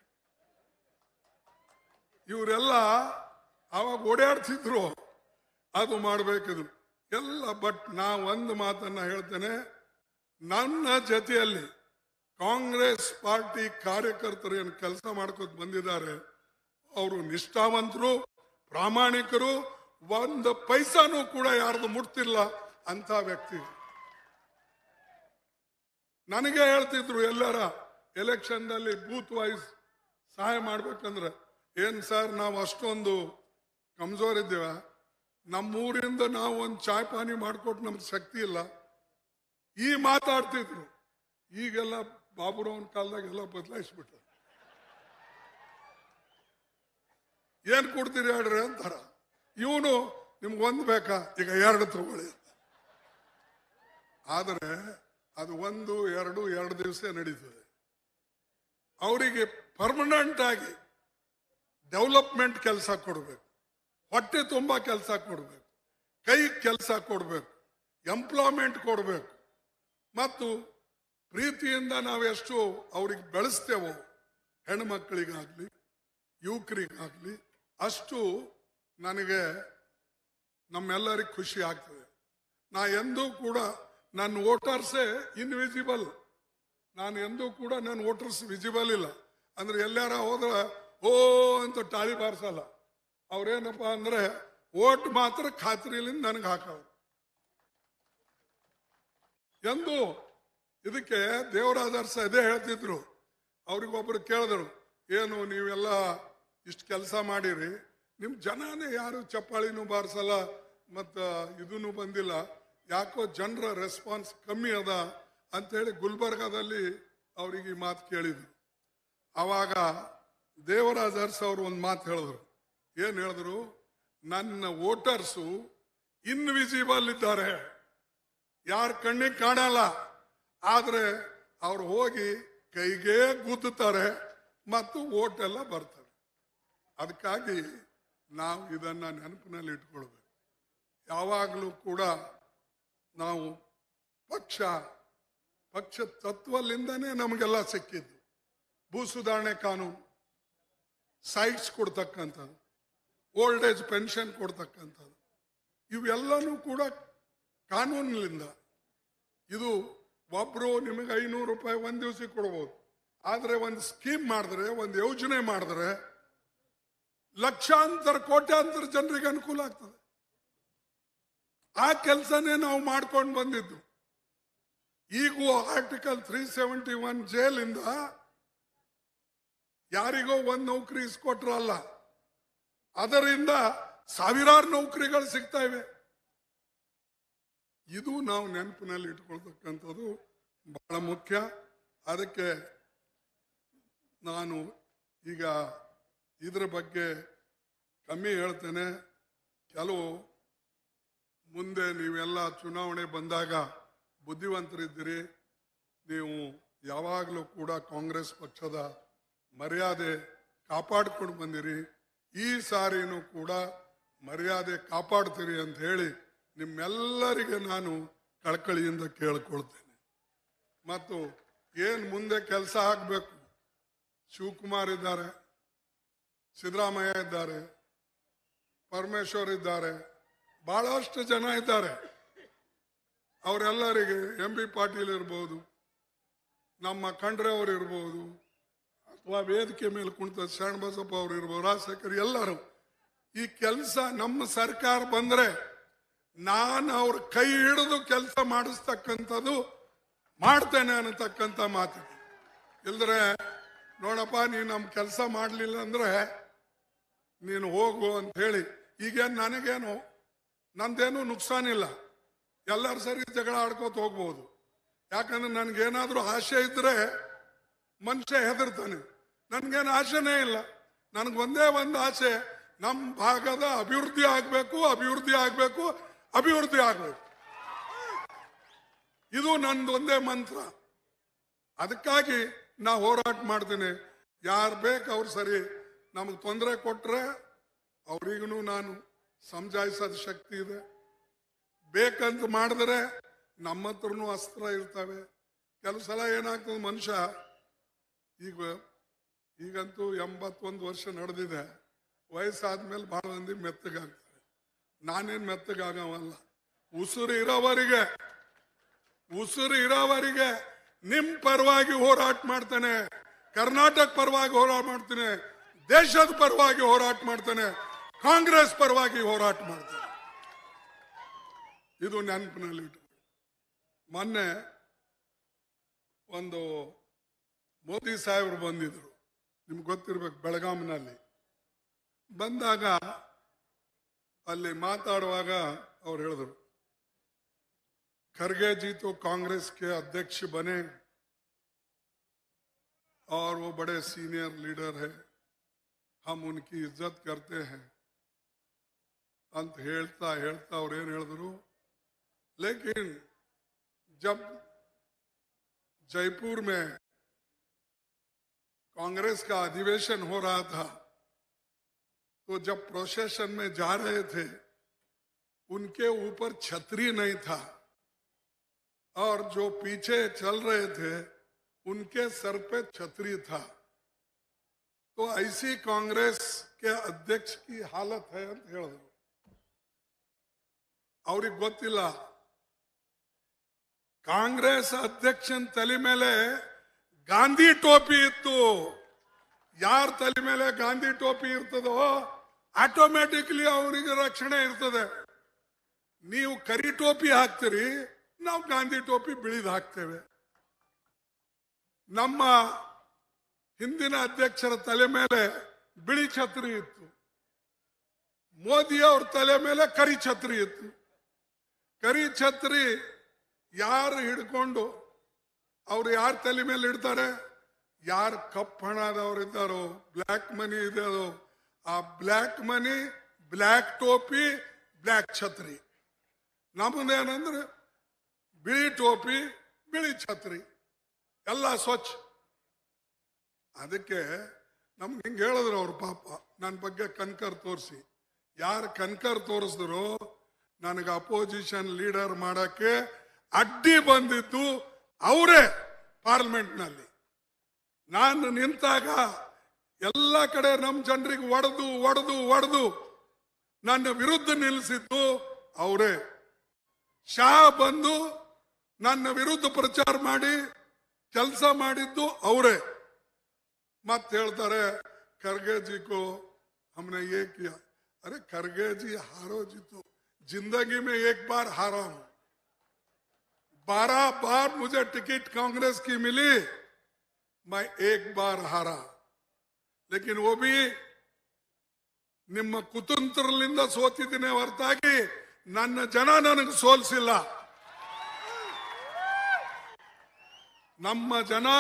Speaker 1: ಇವರೆಲ್ಲ ಅವಾಗ ಓಡಾಡ್ತಿದ್ರು ಅದು ಮಾಡಬೇಕಿದ್ರು ಎಲ್ಲ ಬಟ್ ನಾ ಒಂದು ಮಾತನ್ನ ಹೇಳ್ತೇನೆ ನನ್ನ ಜೊತೆಯಲ್ಲಿ ಕಾಂಗ್ರೆಸ್ ಪಾರ್ಟಿ ಕಾರ್ಯಕರ್ತರು ಏನು ಕೆಲಸ ಮಾಡ್ಕೊತ ಬಂದಿದ್ದಾರೆ ಅವರು ನಿಷ್ಠಾವಂತರು ಪ್ರಾಮಾಣಿಕರು ಒಂದು ಪೈಸಾನು ಕೂಡ ಯಾರ್ದು ಮುಟ್ತಿಲ್ಲ ಅಂತ ವ್ಯಕ್ತಿ ನನಗೆ ಹೇಳ್ತಿದ್ರು ಎಲ್ಲರ ಎಲೆಕ್ಷನ್ನಲ್ಲಿ ಬೂತ್ ವೈಸ್ ಸಹಾಯ ಮಾಡ್ಬೇಕಂದ್ರೆ ಏನ್ ಸರ್ ನಾವು ಅಷ್ಟೊಂದು ಕಮ್ಜೋರ್ ಇದ್ದೇವ ನಮ್ಮೂರಿಂದ ನಾವು ಒಂದು ಚಾಯ್ ಪಾನಿ ಮಾಡ್ಕೊಟ್ಟು ನಮ್ಗೆ ಶಕ್ತಿ ಇಲ್ಲ ಈ ಮಾತಾಡ್ತಿದ್ರು ಈಗೆಲ್ಲ ಬಾಬುರಾವನ್ ಕಾಲದಾಗ ಎಲ್ಲ ಬದಲಾಯಿಸ್ಬಿಟ್ರು ಏನ್ ಕೊಡ್ತೀರಿ ಹೇಳ್ರಿ ಅಂತಾರ ಇವನು ನಿಮ್ಗೆ ಒಂದ್ ಬೇಕಾ ಈಗ ಎರಡು ತಗೊಳ್ಳಿ ಅಂತ. ಆದರೆ ಅದು ಒಂದು ಎರಡು ಎರಡು ದಿವಸ ನಡೀತದೆ ಅವರಿಗೆ ಪರ್ಮನೆಂಟ್ ಆಗಿ ಡೆವಲಪ್ಮೆಂಟ್ ಕೆಲಸ ಕೊಡಬೇಕು ಹೊಟ್ಟೆ ತುಂಬ ಕೆಲಸ ಕೊಡಬೇಕು ಕೈ ಕೆಲಸ ಕೊಡಬೇಕು ಎಂಪ್ಲಾಯ್ಮೆಂಟ್ ಕೊಡಬೇಕು ಮತ್ತು ಪ್ರೀತಿಯಿಂದ ನಾವೆಷ್ಟು ಅವ್ರಿಗೆ ಬೆಳೆಸ್ತೇವೋ ಹೆಣ್ಮಕ್ಳಿಗಾಗ್ಲಿ ಯುವಕರಿಗಾಗ್ಲಿ ಅಷ್ಟು ನನಗೆ ನಮ್ಮೆಲ್ಲರಿಗೆ ಖುಷಿ ಆಗ್ತದೆ ನಾ ಎಂದೂ ಕೂಡ ನನ್ನ ವೋಟರ್ಸೇ ಇನ್ವಿಸಿಬಲ್ ನಾನು ಎಂದೂ ಕೂಡ ನನ್ನ ವೋಟರ್ಸ್ ವಿಸಿಬಲ್ ಇಲ್ಲ ಅಂದ್ರೆ ಎಲ್ಲಾರ ಹೋದ್ರೆ ಓ ಅಂತ ಟಾಳಿ ಬಾರಿಸಲ್ಲ ಅವ್ರೇನಪ್ಪ ಅಂದ್ರೆ ಓಟ್ ಮಾತ್ರ ಖಾತ್ರಿಲಿಂದ ನನಗೆ ಹಾಕವ್ರು ಎಂದು ಇದಕ್ಕೆ ದೇವರಾದರ್ಶ ಇದೇ ಹೇಳ್ತಿದ್ರು ಅವ್ರಿಗೊಬ್ರು ಕೇಳಿದ್ರು ಏನು ನೀವೆಲ್ಲ ಇಷ್ಟು ಕೆಲಸ ಮಾಡಿರಿ ನಿಮ್ ಜನನೇ ಯಾರು ಚಪ್ಪಾಳಿನೂ ಬಾರಿಸಲ್ಲ ಮತ್ತ ಇದನ್ನು ಬಂದಿಲ್ಲ ಯಾಕೋ ಜನರ ರೆಸ್ಪಾನ್ಸ್ ಕಮ್ಮಿ ಅದ ಅಂತೇಳಿ ಗುಲ್ಬರ್ಗಾದಲ್ಲಿ ಅವ್ರಿಗೆ ಈ ಮಾತು ಕೇಳಿದ್ರು ಅವಾಗ ದೇವರಾಜ್ ಅರ್ಸ್ ಅವರು ಒಂದು ಮಾತು ಹೇಳಿದ್ರು ಏನ್ ಹೇಳಿದ್ರು ನನ್ನ ವೋಟರ್ಸು ಇನ್ವಿಸಿಬಲ್ ಇದ್ದಾರೆ ಯಾರ ಕಣ್ಣಿಗೆ ಕಾಣಲ್ಲ ಆದ್ರೆ ಅವ್ರು ಹೋಗಿ ಕೈಗೆ ಗುದ್ದುತ್ತಾರೆ ಮತ್ತು ಓಟ್ ಎಲ್ಲ ಬರ್ತಾರೆ ಅದಕ್ಕಾಗಿ ನಾವು ಇದನ್ನ ನೆನಪಿನಲ್ಲಿ ಇಟ್ಕೊಳ್ಬೇಕು ಯಾವಾಗಲೂ ಕೂಡ ನಾವು ಪಕ್ಷ ಪಕ್ಷ ತತ್ವಲಿಂದನೇ ನಮಗೆಲ್ಲ ಸಿಕ್ಕಿದ್ದು ಭೂ ಸುಧಾರಣೆ ಕಾನೂನು ಸೈಟ್ಸ್ ಕೊಡ್ತಕ್ಕಂಥದ್ದು ಓಲ್ಡ್ ಏಜ್ ಪೆನ್ಷನ್ ಕೊಡ್ತಕ್ಕಂಥದ್ದು ಇವೆಲ್ಲನೂ ಕೂಡ ಕಾನೂನಿನಿಂದ ಇದು ಒಬ್ರು ನಿಮಗೆ ಐನೂರು ರೂಪಾಯಿ ಒಂದ್ ದಿವಸಕ್ಕೆ ಕೊಡ್ಬೋದು ಆದ್ರೆ ಒಂದು ಸ್ಕೀಮ್ ಮಾಡಿದ್ರೆ ಒಂದು ಯೋಜನೆ ಮಾಡಿದ್ರೆ ಲಕ್ಷಾಂತರ ಕೋಟ್ಯಾಂತರ ಜನರಿಗೆ ಅನುಕೂಲ ಆಗ್ತದೆ ಆ ಕೆಲಸನೇ ನಾವು ಮಾಡ್ಕೊಂಡು ಬಂದಿದ್ದು ಈಗೂ ಆರ್ಟಿಕಲ್ ತ್ರೀ ಸೆವೆಂಟಿ ಒನ್ ಜೇಲಿಂದ ಯಾರಿಗೋ ಒಂದ್ ನೌಕರಿ ಇಸ್ಕೊಟ್ರಲ್ಲ ಅದರಿಂದ ಸಾವಿರಾರು ನೌಕರಿಗಳು ಸಿಗ್ತಾ ಇವೆ ಇದು ನಾವು ನೆನಪಿನಲ್ಲಿ ಇಟ್ಕೊಳ್ತಕ್ಕಂಥದ್ದು ಬಹಳ ಮುಖ್ಯ ಅದಕ್ಕೆ ನಾನು ಈಗ ಇದ್ರ ಬಗ್ಗೆ ಕಮ್ಮಿ ಹೇಳ್ತೇನೆ ಕೆಲವು ಮುಂದೆ ನೀವೆಲ್ಲ ಚುನಾವಣೆ ಬಂದಾಗ ಬುದ್ಧಿವಂತರಿದ್ದೀರಿ ನೀವು ಯಾವಾಗಲೂ ಕೂಡ ಕಾಂಗ್ರೆಸ್ ಪಕ್ಷದ ಮರ್ಯಾದೆ ಕಾಪಾಡಿಕೊಂಡು ಬಂದಿರಿ ಈ ಸಾರಿನೂ ಕೂಡ ಮರ್ಯಾದೆ ಕಾಪಾಡ್ತೀರಿ ಅಂತ ಹೇಳಿ ನಿಮ್ಮೆಲ್ಲರಿಗೆ ನಾನು ಕಳಕಳಿಯಿಂದ ಕೇಳ್ಕೊಳ್ತೇನೆ ಮತ್ತು ಏನು ಮುಂದೆ ಕೆಲಸ ಆಗಬೇಕು ಶಿವಕುಮಾರ್ ಇದ್ದಾರೆ ಸಿದ್ದರಾಮಯ್ಯ ಇದ್ದಾರೆ ಪರಮೇಶ್ವರ್ ಇದ್ದಾರೆ ಬಹಳಷ್ಟು ಜನ ಇದ್ದಾರೆ ಅವರೆಲ್ಲರಿಗೆ ಎಂ ಬಿ ಪಾಟೀಲ್ ಇರ್ಬೋದು ನಮ್ಮ ಖಂಡ್ರೆ ಅವರು ಇರ್ಬೋದು ಅಥವಾ ವೇದಿಕೆ ಮೇಲೆ ಕುಳಿತ ಶರಣಬಸಪ್ಪ ಅವರು ಇರ್ಬೋದು ರಾಜಶೇಖರ್ ಎಲ್ಲರೂ ಈ ಕೆಲಸ ನಮ್ಮ ಸರ್ಕಾರ ಬಂದ್ರೆ ನಾನು ಅವ್ರ ಕೈ ಹಿಡಿದು ಕೆಲಸ ಮಾಡಿಸ್ತಕ್ಕಂಥದ್ದು ಮಾಡ್ತೇನೆ ಅನ್ನತಕ್ಕಂಥ ಮಾತಿದೆ ಇಲ್ದ್ರೆ ನೋಡಪ್ಪ ನೀನು ನಮ್ಮ ಕೆಲಸ ಮಾಡಲಿಲ್ಲ ಅಂದ್ರೆ ನೀನು ಹೋಗು ಅಂತ ಹೇಳಿ ಈಗೇನು ನನಗೇನು ನಂದೇನು ನುಕ್ಸಾನಿಲ್ಲ ಎಲ್ಲರೂ ಸರಿ ಜಗಳ ಆಡ್ಕೋತ ಹೋಗ್ಬೋದು ಯಾಕಂದ್ರೆ ನನಗೇನಾದ್ರೂ ಆಸೆ ಇದ್ರೆ ಮನುಷ್ಯ ಹೆದರ್ತಾನೆ ನನ್ಗೇನು ಆಸೆನೇ ಇಲ್ಲ ನನಗೆ ಒಂದೇ ಒಂದು ಆಸೆ ನಮ್ಮ ಭಾಗದ ಅಭಿವೃದ್ಧಿ ಆಗಬೇಕು ಅಭಿವೃದ್ಧಿ ಆಗಬೇಕು ಅಭಿವೃದ್ಧಿ ಆಗಬೇಕು ಇದು ನಂದು ಒಂದೇ ಮಂತ್ರ ಅದಕ್ಕಾಗಿ ನಾ ಹೋರಾಟ ಮಾಡ್ತೇನೆ ಯಾರು ಬೇಕು ಅವ್ರು ಸರಿ ನಮಗೆ ತೊಂದರೆ ಕೊಟ್ರೆ ಅವ್ರಿಗೂ ನಾನು ಸಮಜಾಯಿಸೋದ ಶಕ್ತಿ ಇದೆ ಬೇಕಂತ ಮಾಡಿದ್ರೆ ನಮ್ಮ ಹತ್ರನೂ ಅಸ್ತ್ರ ಇರ್ತವೆ ಕೆಲವು ಸಲ ಏನಾಗ್ತದೆ ಮನುಷ್ಯ ಈಗ ಈಗಂತೂ ಎಂಬತ್ತೊಂದು ವರ್ಷ ನಡೆದಿದೆ ವಯಸ್ಸಾದ್ಮೇಲೆ ಬಹಳ ಮಂದಿ ಮೆತ್ತಗಾಗ್ತಾರೆ ನಾನೇನ್ ಮೆತ್ತಗಾಗವಲ್ಲ ಉಸಿರು ಇರೋವರಿಗೆ ಉಸಿರು ಇರೋವರಿಗೆ ನಿಮ್ ಪರವಾಗಿ ಹೋರಾಟ ಮಾಡ್ತಾನೆ ಕರ್ನಾಟಕ ಪರವಾಗಿ ಹೋರಾಟ ಮಾಡ್ತೇನೆ ದೇಶದ ಪರವಾಗಿ ಹೋರಾಟ ಮಾಡ್ತಾನೆ ಕಾಂಗ್ರೆಸ್ ಪರವಾಗಿ ಹೋರಾಟ ಮಾಡ್ತಾನೆ ಇದು ನೆನಪಿನಲ್ಲಿ ಇಟ್ಟು ಮೊನ್ನೆ ಒಂದು ಮೋದಿ ಸಾಹೇಬರು ಬಂದಿದ್ರು ನಿಮ್ಗೆ ಗೊತ್ತಿರ್ಬೇಕು ಬೆಳಗಾಂನಲ್ಲಿ ಬಂದಾಗ ಅಲ್ಲಿ ಮಾತಾಡುವಾಗ ಅವ್ರು ಹೇಳಿದ್ರು खरगे जी तो कांग्रेस के अध्यक्ष बने और वो बड़े सीनियर लीडर है हम उनकी इज्जत करते हैं ಅಂತ ಹೇಳ್ತಾ ಹೇಳ್ತಾ ಅವ್ರು ಏನ್ ಹೇಳಿದ್ರು ಲೇಕಿನ್ जब जयपुर में कांग्रेस का अधिवेशन हो रहा था तो जब प्रोसेशन में जा रहे थे उनके ऊपर छतरी नहीं था और जो पीछे चल रहे थे उनके सर पे छतरी था तो ऐसी कांग्रेस के अध्यक्ष की हालत है ಅಂತ ಹೇಳಿದ್ರು ಅವ್ರಿಗೆ ಗೊತ್ತಿಲ್ಲ ಕಾಂಗ್ರೆಸ್ ಅಧ್ಯಕ್ಷನ್ ತಲೆ ಮೇಲೆ ಗಾಂಧಿ ಟೋಪಿ ಇತ್ತು ಯಾರ ತಲೆ ಮೇಲೆ ಗಾಂಧಿ ಟೋಪಿ ಇರ್ತದೋ ಆಟೋಮ್ಯಾಟಿಕ್ಲಿ ಅವರಿಗೆ ರಕ್ಷಣೆ ಇರ್ತದೆ ನೀವು ಕರಿ ಟೋಪಿ ಹಾಕ್ತೀರಿ ನಾವು ಗಾಂಧಿ ಟೋಪಿ ಬಿಳಿದು ಹಾಕ್ತೇವೆ ನಮ್ಮ ಹಿಂದಿನ ಅಧ್ಯಕ್ಷರ ತಲೆ ಮೇಲೆ ಬಿಳಿ ಛತ್ರಿ ಇತ್ತು ಮೋದಿ ಅವ್ರ ತಲೆ ಮೇಲೆ ಕರಿ ಛತ್ರಿ ಇತ್ತು ಕರಿ ಛತ್ರಿ ಯಾರು ಹಿಡ್ಕೊಂಡು ಅವ್ರು ಯಾರ ತಲೆ ಮೇಲೆ ಇಡ್ತಾರೆ ಯಾರು ಕಪ್ ಹಣದವ್ರು ಇದ್ದಾರೋ ಬ್ಲ್ಯಾಕ್ ಮನಿ ಇದೆಯೋ ಆ ಬ್ಲ್ಯಾಕ್ ಮನಿ ಬ್ಲ್ಯಾಕ್ ಟೋಪಿ ಬ್ಲ್ಯಾಕ್ ಛತ್ರಿ ನಮ್ಮದೇನಂದ್ರೆ ಬಿಳಿ ಟೋಪಿ ಬಿಳಿ ಛತ್ರಿ ಎಲ್ಲ ಸ್ವಚ್ಛ ಅದಕ್ಕೆ ನಮ್ಗೆ ಹಿಂಗೆ ಹೇಳಿದ್ರು ಅವ್ರ ಪಾಪ ನನ್ನ ಬಗ್ಗೆ ಕನ್ಕರ್ ತೋರಿಸಿ ಯಾರು ಕನ್ಕರ್ ತೋರಿಸಿದ್ರು ನನಗೆ ಅಪೋಸಿಷನ್ ಲೀಡರ್ ಮಾಡಕ್ಕೆ ಅಡ್ಡಿ ಬಂದಿದ್ದು ಅವರೇ ಪಾರ್ಲಿಮೆಂಟ್ನಲ್ಲಿ ನಾನು ನಿಂತಾಗ ಎಲ್ಲ ಕಡೆ ನಮ್ಮ ಜನರಿಗೆ ಒಡೆದು ಒಡೆದು ಒಡೆದು ನನ್ನ ವಿರುದ್ಧ ನಿಲ್ಲಿಸಿದ್ದು ಅವರೇ ಶಾ ಬಂದು ನನ್ನ ವಿರುದ್ಧ ಪ್ರಚಾರ ಮಾಡಿ ಕೆಲಸ ಮಾಡಿದ್ದು ಅವರೇ मत ಹೇಳ್ತಾರೆ खरगे जी को हमने ये किया अरे खरगे जी हारो जी तो जिंदगी में एक बार हारा हूं बारह बार मुझे टिकट कांग्रेस की मिली मैं एक बार हारा लेकिन वो भी ನಿಮ್ಮ ಕುತಂತ್ರಲಿಂದ ಸೋತಿದ್ದೀನಿ ಹೊರತಾಗಿ ನನ್ನ ಜನ ನನಗೆ ಸೋಲಿಸಿಲ್ಲ ನಮ್ಮ ಜನ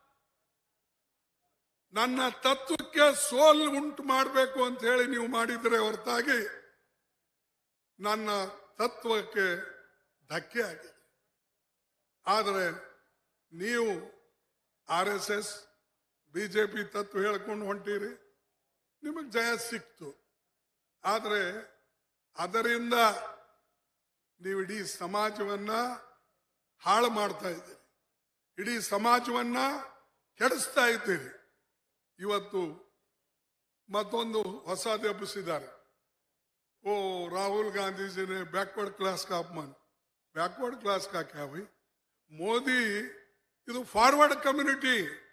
Speaker 1: ನನ್ನ ತತ್ವಕ್ಕೆ ಸೋಲ್ ಉಂಟು ಮಾಡಬೇಕು ಅಂತ ಹೇಳಿ ನೀವು ಮಾಡಿದ್ರೆ ಹೊರತಾಗಿ ನನ್ನ ತತ್ವಕ್ಕೆ ಧಕ್ಕೆ ಆಗಿದೆ ಆದರೆ ನೀವು ಆರ್ ಎಸ್ ಎಸ್ ಬಿಜೆಪಿ ತತ್ವ ಹೇಳ್ಕೊಂಡು ಹೊಂಟೀರಿ ನಿಮಗೆ ಜಯ ಸಿಕ್ತು ಆದರೆ ಅದರಿಂದ ನೀವು ಇಡೀ ಸಮಾಜವನ್ನ ಹಾಳು ಮಾಡ್ತಾ ಇದ್ದೀರಿ ಇಡೀ ಸಮಾಜವನ್ನ ಕೆಡಿಸ್ತಾ ಇದ್ದೀರಿ ಇವತ್ತು ಮತ್ತೊಂದು ಹೊಸದು ಎಬ್ಬಿಸಿದ್ದಾರೆ ಓ ರಾಹುಲ್ गांधी जी ने बैकवर्ड क्लास का अपमान बैकवर्ड क्लास का क्या भाई ಮೋದಿ ಇದು ಫಾರ್ವರ್ಡ್ ಕಮ್ಯುನಿಟಿ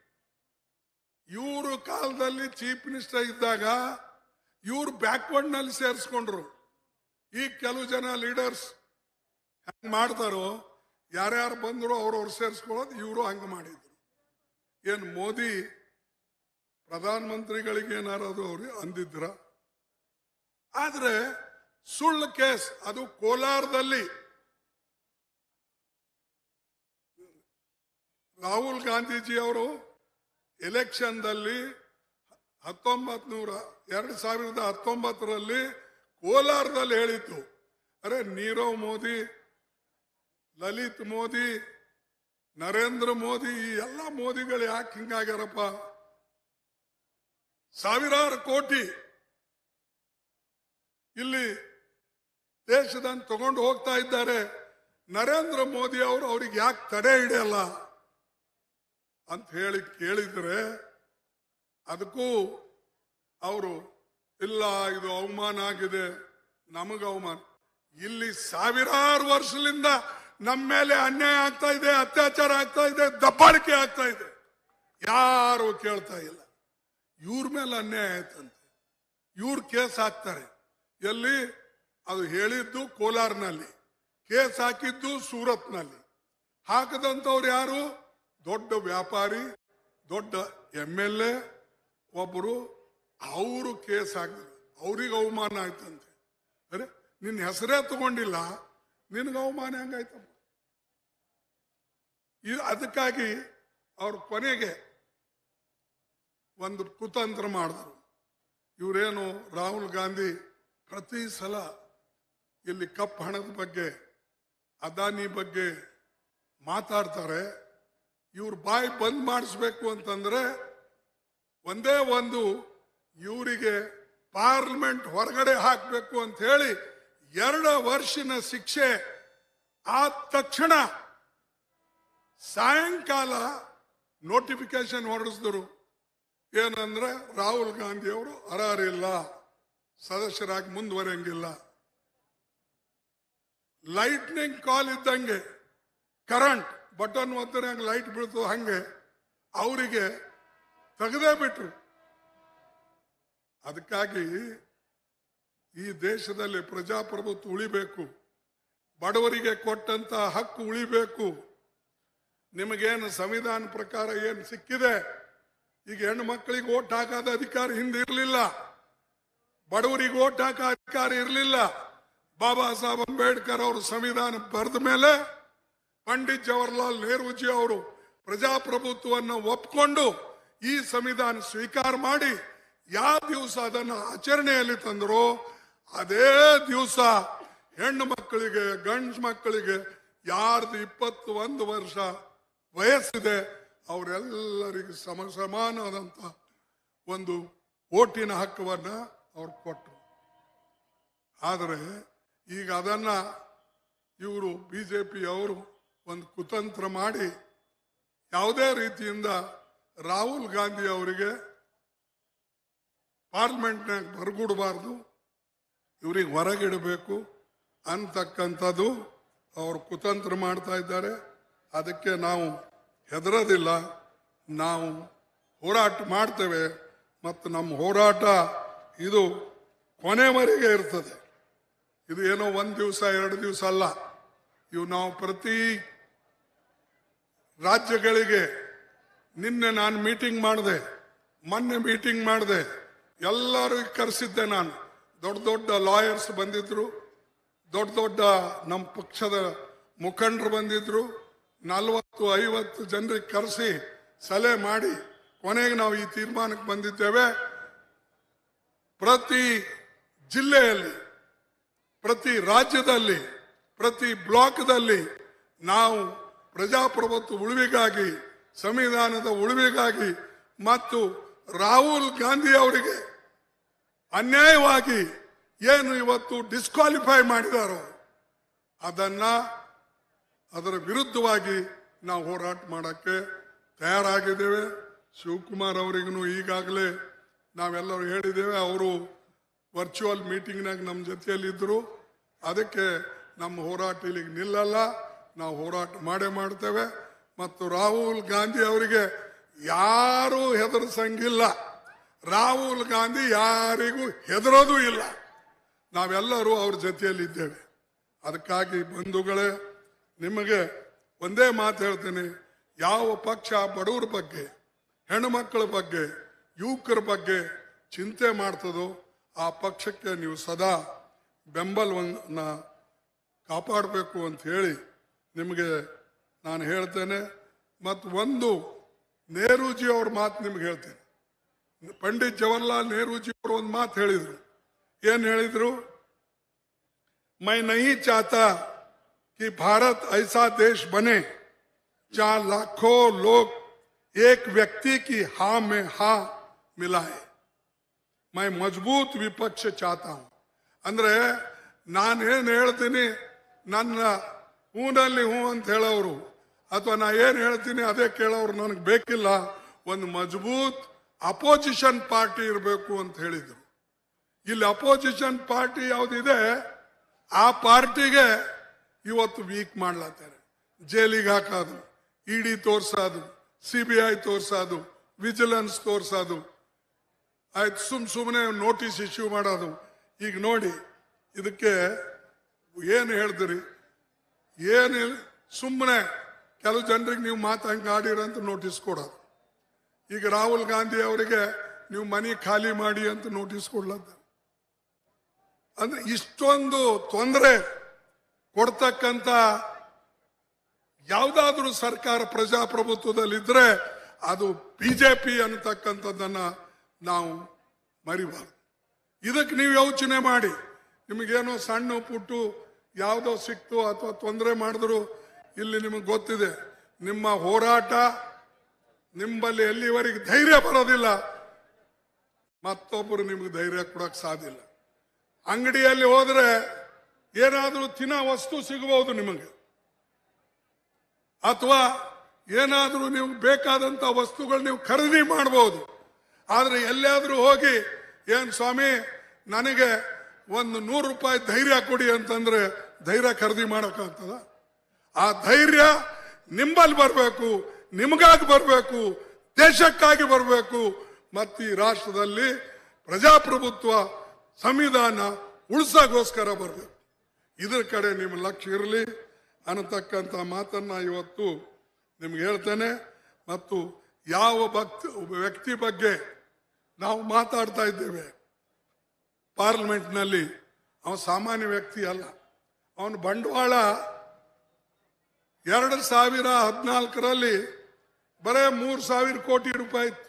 Speaker 1: ಇವರು ಕಾಲದಲ್ಲಿ ಚೀಫ್ ಮಿನಿಸ್ಟರ್ ಇದ್ದಾಗ ಇವರು ಬ್ಯಾಕ್ವರ್ಡ್ ನಲ್ಲಿ ಸೇರಿಸ್ಕೊಂಡ್ರು ಈಗ ಕೆಲವು ಜನ ಲೀಡರ್ಸ್ ಹೆಂಗ್ ಮಾಡ್ತಾರೋ ಯಾರ್ಯಾರು ಬಂದ್ರು ಅವ್ರವ್ರು ಸೇರಿಸ್ಕೊಳ್ಳೋದು ಇವರು ಹಂಗ ಮಾಡಿದ್ರು ಏನ್ ಮೋದಿ ಪ್ರಧಾನ ಮಂತ್ರಿಗಳಿಗೆ ಏನಾರು ಅದು ಅವ್ರು ಅಂದಿದ್ರ ಆದ್ರೆ ಸುಳ್ಳು ಕೇಸ್ ಅದು ಕೋಲಾರದಲ್ಲಿ ರಾಹುಲ್ ಗಾಂಧೀಜಿ ಅವರು ಎಲೆಕ್ಷನ್ದಲ್ಲಿ ಹತ್ತೊಂಬತ್ ನೂರ ಎರಡು ಸಾವಿರದ ಹತ್ತೊಂಬತ್ತರಲ್ಲಿ ಕೋಲಾರದಲ್ಲಿ ಹೇಳಿತ್ತು ಅರೆ ನೀರವ್ ಮೋದಿ ಲಲಿತ್ ಮೋದಿ ನರೇಂದ್ರ ಮೋದಿ ಈ ಎಲ್ಲ ಮೋದಿಗಳು ಯಾಕೆ ಹಿಂಗಾಗ್ಯಾರಪ್ಪ ಸಾವಿರಾರು ಕೋಟಿ ಇಲ್ಲಿ ದೇಶದನ್ನು ತಗೊಂಡು ಹೋಗ್ತಾ ಇದ್ದಾರೆ ನರೇಂದ್ರ ಮೋದಿ ಅವರು ಅವ್ರಿಗೆ ಯಾಕೆ ತಡೆ ಹಿಡಿಯಲ್ಲ ಅಂತ ಹೇಳಿ ಕೇಳಿದ್ರೆ ಅದಕ್ಕೂ ಅವರು ಇಲ್ಲ ಇದು ಅವಮಾನ ಆಗಿದೆ ನಮಗ ಅವಮಾನ ಇಲ್ಲಿ ಸಾವಿರಾರು ವರ್ಷದಿಂದ ನಮ್ಮ ಮೇಲೆ ಅನ್ಯಾಯ ಆಗ್ತಾ ಇದೆ ಅತ್ಯಾಚಾರ ಆಗ್ತಾ ಇದೆ ದಬ್ಬಾಳಿಕೆ ಆಗ್ತಾ ಇದೆ ಯಾರು ಕೇಳ್ತಾ ಇಲ್ಲ ಇವ್ರ ಮೇಲೆ ಅನ್ಯಾಯ ಆಯ್ತಂತೆ ಇವ್ರು ಕೇಸ್ ಹಾಕ್ತಾರೆ ಎಲ್ಲಿ ಅದು ಹೇಳಿದ್ದು ಕೋಲಾರ್ನಲ್ಲಿ ಕೇಸ್ ಹಾಕಿದ್ದು ಸೂರತ್ನಲ್ಲಿ ಹಾಕದಂತವ್ರು ಯಾರು ದೊಡ್ಡ ವ್ಯಾಪಾರಿ ದೊಡ್ಡ ಎಂ ಎಲ್ ಎ ಒಬ್ಬರು ಅವರು ಕೇಸ್ ಹಾಕಿದ್ರು ಅವ್ರಿಗೆ ಅವಮಾನ ಆಯ್ತಂತೆ ಅರೆ ನಿನ್ನ ಹೆಸರೇ ತಗೊಂಡಿಲ್ಲ ನಿನಗೆ ಅವಮಾನ ಹೆಂಗಾಯ್ತಪ್ಪ ಇದು ಅದಕ್ಕಾಗಿ ಅವ್ರ ಕೊನೆಗೆ ಒಂದು ಕುತಂತ್ರ ಮಾಡಿದ್ರು ಇವರೇನು ರಾಹುಲ್ ಗಾಂಧಿ ಪ್ರತಿ ಸಲ ಇಲ್ಲಿ ಕಪ್ ಹಣದ ಬಗ್ಗೆ ಅದಾನಿ ಬಗ್ಗೆ ಮಾತಾಡ್ತಾರೆ ಇವ್ರ ಬಾಯಿ ಬಂದ್ ಮಾಡಿಸ್ಬೇಕು ಅಂತಂದ್ರೆ ಒಂದೇ ಒಂದು ಇವರಿಗೆ ಪಾರ್ಲಿಮೆಂಟ್ ಹೊರಗಡೆ ಹಾಕಬೇಕು ಅಂತ ಹೇಳಿ ಎರಡು ವರ್ಷನ ಶಿಕ್ಷೆ ಆದ ತಕ್ಷಣ ಸಾಯಂಕಾಲ ನೋಟಿಫಿಕೇಶನ್ ಹೊರಡಿಸಿದ್ರು ಏನಂದ್ರೆ ರಾಹುಲ್ ಗಾಂಧಿ ಅವರು ಅರ್ಹರಿಲ್ಲ ಸದಸ್ಯರಾಗಿ ಮುಂದುವರಿಯಂಗಿಲ್ಲ ಲೈಟ್ನಿಂಗ್ ಕಾಲ್ ಇದ್ದಂಗೆ ಕರೆಂಟ್ ಬಟನ್ ಒತ್ತರೆ ಹಂಗೆ ಲೈಟ್ ಬೀಳ್ತದೆ ಹಂಗೆ ಅವರಿಗೆ ತೆಗೆದೇ ಬಿಟ್ರು ಅದಕ್ಕಾಗಿ ಈ ದೇಶದಲ್ಲಿ ಪ್ರಜಾಪ್ರಭುತ್ವ ಉಳಿಬೇಕು ಬಡವರಿಗೆ ಕೊಟ್ಟಂತ ಹಕ್ಕು ಉಳಿಬೇಕು ನಿಮಗೇನು ಸಂವಿಧಾನ ಪ್ರಕಾರ ಏನು ಸಿಕ್ಕಿದೆ ಈಗ ಹೆಣ್ಣು ಮಕ್ಕಳಿಗೆ ಓಟ್ ಹಾಕೋದ ಅಧಿಕಾರ ಹಿಂದೆ ಇರಲಿಲ್ಲ ಬಡವರಿಗೆ ಓಟ್ ಹಾಕೋ ಅಧಿಕಾರ ಇರಲಿಲ್ಲ ಬಾಬಾ ಸಾಹೇಬ್ ಅಂಬೇಡ್ಕರ್ ಅವರು ಸಂವಿಧಾನ ಬರೆದ ಮೇಲೆ ಪಂಡಿತ್ ಜವಾಹರ್ಲಾಲ್ ನೆಹರೂಜಿ ಅವರು ಪ್ರಜಾಪ್ರಭುತ್ವವನ್ನು ಒಪ್ಕೊಂಡು ಈ ಸಂವಿಧಾನ ಸ್ವೀಕಾರ ಮಾಡಿ ಯಾವ ದಿವಸ ಅದನ್ನು ಆಚರಣೆಯಲ್ಲಿ ತಂದರೋ ಅದೇ ದಿವಸ ಹೆಣ್ಣು ಮಕ್ಕಳಿಗೆ ಗಂಡು ಮಕ್ಕಳಿಗೆ ಯಾರ್ದು ಇಪ್ಪತ್ತು ಒಂದು ವರ್ಷ ವಯಸ್ಸಿದೆ ಅವರೆಲ್ಲರಿಗೂ ಸಮ ಸಮಾನವಾದಂತ ಒಂದು ಓಟಿನ ಹಕ್ಕವನ್ನ ಅವ್ರು ಕೊಟ್ಟರು ಆದರೆ ಈಗ ಅದನ್ನ ಇವರು ಬಿಜೆಪಿ ಅವರು ಒಂದು ಕುತಂತ್ರ ಮಾಡಿ ಯಾವುದೇ ರೀತಿಯಿಂದ ರಾಹುಲ್ ಗಾಂಧಿ ಅವರಿಗೆ ಪಾರ್ಲಿಮೆಂಟ್ನಾಗ ಬರಗೂಡಬಾರ್ದು ಇವ್ರಿಗೆ ಹೊರಗಿಡಬೇಕು ಅಂತಕ್ಕಂಥದ್ದು ಅವರು ಕುತಂತ್ರ ಮಾಡ್ತಾ ಇದ್ದಾರೆ ಅದಕ್ಕೆ ನಾವು ಹೆದರೋದಿಲ್ಲ ನಾವು ಹೋರಾಟ ಮಾಡ್ತೇವೆ ಮತ್ತು ನಮ್ಮ ಹೋರಾಟ ಇದು ಕೊನೆವರೆಗೆ ಇರ್ತದೆ ಇದು ಏನೋ ಒಂದು ದಿವಸ ಎರಡು ದಿವಸ ಅಲ್ಲ ಇವು ನಾವು ಪ್ರತಿ ರಾಜ್ಯಗಳಿಗೆ ನಿನ್ನೆ ನಾನು ಮೀಟಿಂಗ್ ಮಾಡಿದೆ ಮೊನ್ನೆ ಮೀಟಿಂಗ್ ಮಾಡಿದೆ ಎಲ್ಲರೂ ಕರೆಸಿದ್ದೆ ನಾನು ದೊಡ್ಡ ದೊಡ್ಡ ಲಾಯರ್ಸ್ ಬಂದಿದ್ರು ದೊಡ್ಡ ದೊಡ್ಡ ನಮ್ಮ ಪಕ್ಷದ ಮುಖಂಡರು ಬಂದಿದ್ರು ನಲವತ್ತು ಐವತ್ತು ಜನರಿಗೆ ಕರೆಸಿ ಸಲಹೆ ಮಾಡಿ ಕೊನೆಗೆ ನಾವು ಈ ತೀರ್ಮಾನಕ್ಕೆ ಬಂದಿದ್ದೇವೆ ಪ್ರತಿ ಜಿಲ್ಲೆಯಲ್ಲಿ ಪ್ರತಿ ರಾಜ್ಯದಲ್ಲಿ ಪ್ರತಿ ಬ್ಲಾಕ್ದಲ್ಲಿ ನಾವು ಪ್ರಜಾಪ್ರಭುತ್ವ ಉಳಿವಿಗಾಗಿ ಸಂವಿಧಾನದ ಉಳಿವಿಗಾಗಿ ಮತ್ತು ರಾಹುಲ್ ಗಾಂಧಿ ಅವರಿಗೆ ಅನ್ಯಾಯವಾಗಿ ಏನು ಇವತ್ತು ಡಿಸ್ಕ್ವಾಲಿಫೈ ಮಾಡಿದಾರೋ ಅದನ್ನ ಅದರ ವಿರುದ್ಧವಾಗಿ ನಾವು ಹೋರಾಟ ಮಾಡಕ್ಕೆ ತಯಾರಾಗಿದ್ದೇವೆ ಶಿವಕುಮಾರ್ ಅವರಿಗೂ ಈಗಾಗಲೇ ನಾವೆಲ್ಲರೂ ಹೇಳಿದ್ದೇವೆ ಅವರು ವರ್ಚುವಲ್ ಮೀಟಿಂಗ್ನಾಗ ನಮ್ಮ ಜೊತೆಯಲ್ಲಿದ್ದರು ಅದಕ್ಕೆ ನಮ್ಮ ಹೋರಾಟ ಇಲ್ಲಿಗೆ ನಿಲ್ಲಲ್ಲ ನಾವು ಹೋರಾಟ ಮಾಡೇ ಮಾಡ್ತೇವೆ ಮತ್ತು ರಾಹುಲ್ ಗಾಂಧಿ ಅವರಿಗೆ ಯಾರೂ ಹೆದರ್ಸಂಗಿಲ್ಲ ರಾಹುಲ್ ಗಾಂಧಿ ಯಾರಿಗೂ ಹೆದರೋದು ಇಲ್ಲ ನಾವೆಲ್ಲರೂ ಅವ್ರ ಜೊತೆಯಲ್ಲಿದ್ದೇವೆ ಅದಕ್ಕಾಗಿ ಬಂಧುಗಳೇ ನಿಮಗೆ ಒಂದೇ ಮಾತು ಹೇಳ್ತೀನಿ ಯಾವ ಪಕ್ಷ ಬಡವರ ಬಗ್ಗೆ ಹೆಣ್ಣುಮಕ್ಕಳ ಬಗ್ಗೆ ಯುವಕರ ಬಗ್ಗೆ ಚಿಂತೆ ಮಾಡ್ತದೋ ಆ ಪಕ್ಷಕ್ಕೆ ನೀವು ಸದಾ ಬೆಂಬಲವನ್ನ ಕಾಪಾಡಬೇಕು ಅಂತ ಹೇಳಿ ನಿಮಗೆ ನಾನು ಹೇಳ್ತೇನೆ ಮತ್ತು ಒಂದು ನೆಹರೂಜಿ ಅವ್ರ ಮಾತು ನಿಮ್ಗೆ ಹೇಳ್ತೇನೆ ಪಂಡಿತ್ ಜವಾಹರ್ಲಾಲ್ ನೆಹರೂಜಿ ಅವರು ಒಂದು ಮಾತು ಹೇಳಿದರು ಏನು ಹೇಳಿದರು मैं नहीं चाहता कि भारत ऐसा देश बने जहां लाखों लोग एक व्यक्ति की हा में हा मिलाए मैं मजबूत ವಿಪಕ್ಷ ಚಾತಾ ಹೂं ಅಂದ್ರೆ ನಾನೇನ್ ಹೇಳ್ತೀನಿ ನನ್ನ ಹೂನಲ್ಲಿ ಹೂ ಅಂತ ಹೇಳೋರು ಅಥವಾ ನಾ ಏನ್ ಹೇಳ್ತೀನಿ ಅದೇ ಕೇಳೋರು ನನಗೆ ಬೇಕಿಲ್ಲ ಒಂದು ಮಜಬೂತ್ ಅಪೋಸಿಷನ್ ಪಾರ್ಟಿ ಇರಬೇಕು ಅಂತ ಹೇಳಿದ್ರು ಇಲ್ಲಿ ಅಪೋಸಿಷನ್ ಪಾರ್ಟಿ ಯಾವ್ದಿದೆ ಆ ಪಾರ್ಟಿಗೆ ಇವತ್ತು ವೀಕ್ ಮಾಡ್ಲತ್ತಾರೆ ಜೈಲಿಗೆ ಹಾಕೋದು ಇಡಿ ತೋರ್ಸೋದು ಸಿ ಬಿ ಐ ತೋರ್ಸೋದು ವಿಜಿಲೆನ್ಸ್ ತೋರ್ಸೋದು ಆಯ್ತು ಸುಮ್ ಸುಮ್ಮನೆ ನೋಟಿಸ್ ಇಶ್ಯೂ ಮಾಡೋದು ಈಗ ನೋಡಿ ಇದಕ್ಕೆ ಏನು ಹೇಳಿದ್ರಿ ಏನು ಸುಮ್ಮನೆ ಕೆಲವು ಜನರಿಗೆ ನೀವು ಮಾತು ಹಂಗೆ ಆಡಿರಂತ ನೋಟಿಸ್ ಕೊಡೋದು ಈಗ ರಾಹುಲ್ ಗಾಂಧಿ ಅವರಿಗೆ ನೀವು ಮನೆ ಖಾಲಿ ಮಾಡಿ ಅಂತ ನೋಟಿಸ್ ಕೊಡ್ಲತ್ತ ಅಂದ್ರೆ ಇಷ್ಟೊಂದು ತೊಂದರೆ ಕೊಡ್ತಕ್ಕಂತ ಯಾವುದಾದ್ರೂ ಸರ್ಕಾರ ಪ್ರಜಾಪ್ರಭುತ್ವದಲ್ಲಿದ್ರೆ ಅದು ಬಿಜೆಪಿ ಅನ್ನತಕ್ಕಂಥದ್ದನ್ನ ನಾವು ಮರಿಬಾರ್ದು ಇದಕ್ಕೆ ನೀವು ಯೋಚನೆ ಮಾಡಿ ನಿಮಗೇನೋ ಸಣ್ಣ ಪುಟ್ಟು ಯಾವುದೋ ಸಿಕ್ತು ಅಥವಾ ತೊಂದರೆ ಮಾಡಿದ್ರು ಇಲ್ಲಿ ನಿಮಗೆ ಗೊತ್ತಿದೆ ನಿಮ್ಮ ಹೋರಾಟ ನಿಮ್ಮಲ್ಲಿ ಎಲ್ಲಿವರೆಗೆ ಧೈರ್ಯ ಬರೋದಿಲ್ಲ ಮತ್ತೊಬ್ಬರು ನಿಮ್ಗೆ ಧೈರ್ಯ ಕೊಡಕ್ ಸಾಧ್ಯ ಇಲ್ಲ ಅಂಗಡಿಯಲ್ಲಿ ಹೋದ್ರೆ ಏನಾದರೂ ತಿನ್ನೋ ವಸ್ತು ಸಿಗಬಹುದು ನಿಮಗೆ ಅಥವಾ ಏನಾದರೂ ನೀವು ಬೇಕಾದಂತ ವಸ್ತುಗಳು ನೀವು ಖರೀದಿ ಮಾಡಬಹುದು ಆದ್ರೆ ಎಲ್ಲಿಯಾದ್ರೂ ಹೋಗಿ ಏನ್ ಸ್ವಾಮಿ ನನಗೆ ಒಂದು ನೂರು ರೂಪಾಯಿ ಧೈರ್ಯ ಕೊಡಿ ಅಂತಂದ್ರೆ ಧೈರ್ಯ ಖರೀದಿ ಮಾಡಕ್ಕಾಗ್ತದ ಆ ಧೈರ್ಯ ನಿಂಬಲ್ಲಿ ಬರಬೇಕು ನಿಮಗಾಗಿ ಬರಬೇಕು ದೇಶಕ್ಕಾಗಿ ಬರಬೇಕು ಮತ್ತು ಈ ರಾಷ್ಟ್ರದಲ್ಲಿ ಪ್ರಜಾಪ್ರಭುತ್ವ ಸಂವಿಧಾನ ಉಳಿಸೋಗೋಸ್ಕರ ಬರಬೇಕು ಇದ್ರ ಕಡೆ ನಿಮ್ಮ ಲಕ್ಷ್ಯ ಇರಲಿ ಅನ್ನತಕ್ಕಂಥ ಮಾತನ್ನ ಇವತ್ತು ನಿಮ್ಗೆ ಹೇಳ್ತೇನೆ ಮತ್ತು ಯಾವ ಭಕ್ತಿ ಒಬ್ಬ ವ್ಯಕ್ತಿ ಬಗ್ಗೆ ನಾವು ಮಾತಾಡ್ತಾ ಇದ್ದೇವೆ ಪಾರ್ಲಿಮೆಂಟ್ನಲ್ಲಿ ಅವನು ಸಾಮಾನ್ಯ ವ್ಯಕ್ತಿ ಅಲ್ಲ ಅವನ ಬಂಡವಾಳ ಎರಡು ಸಾವಿರ ಹದಿನಾಲ್ಕರಲ್ಲಿ ಬರೇ ಮೂರು ಸಾವಿರ ಕೋಟಿ ರೂಪಾಯಿ ಇತ್ತು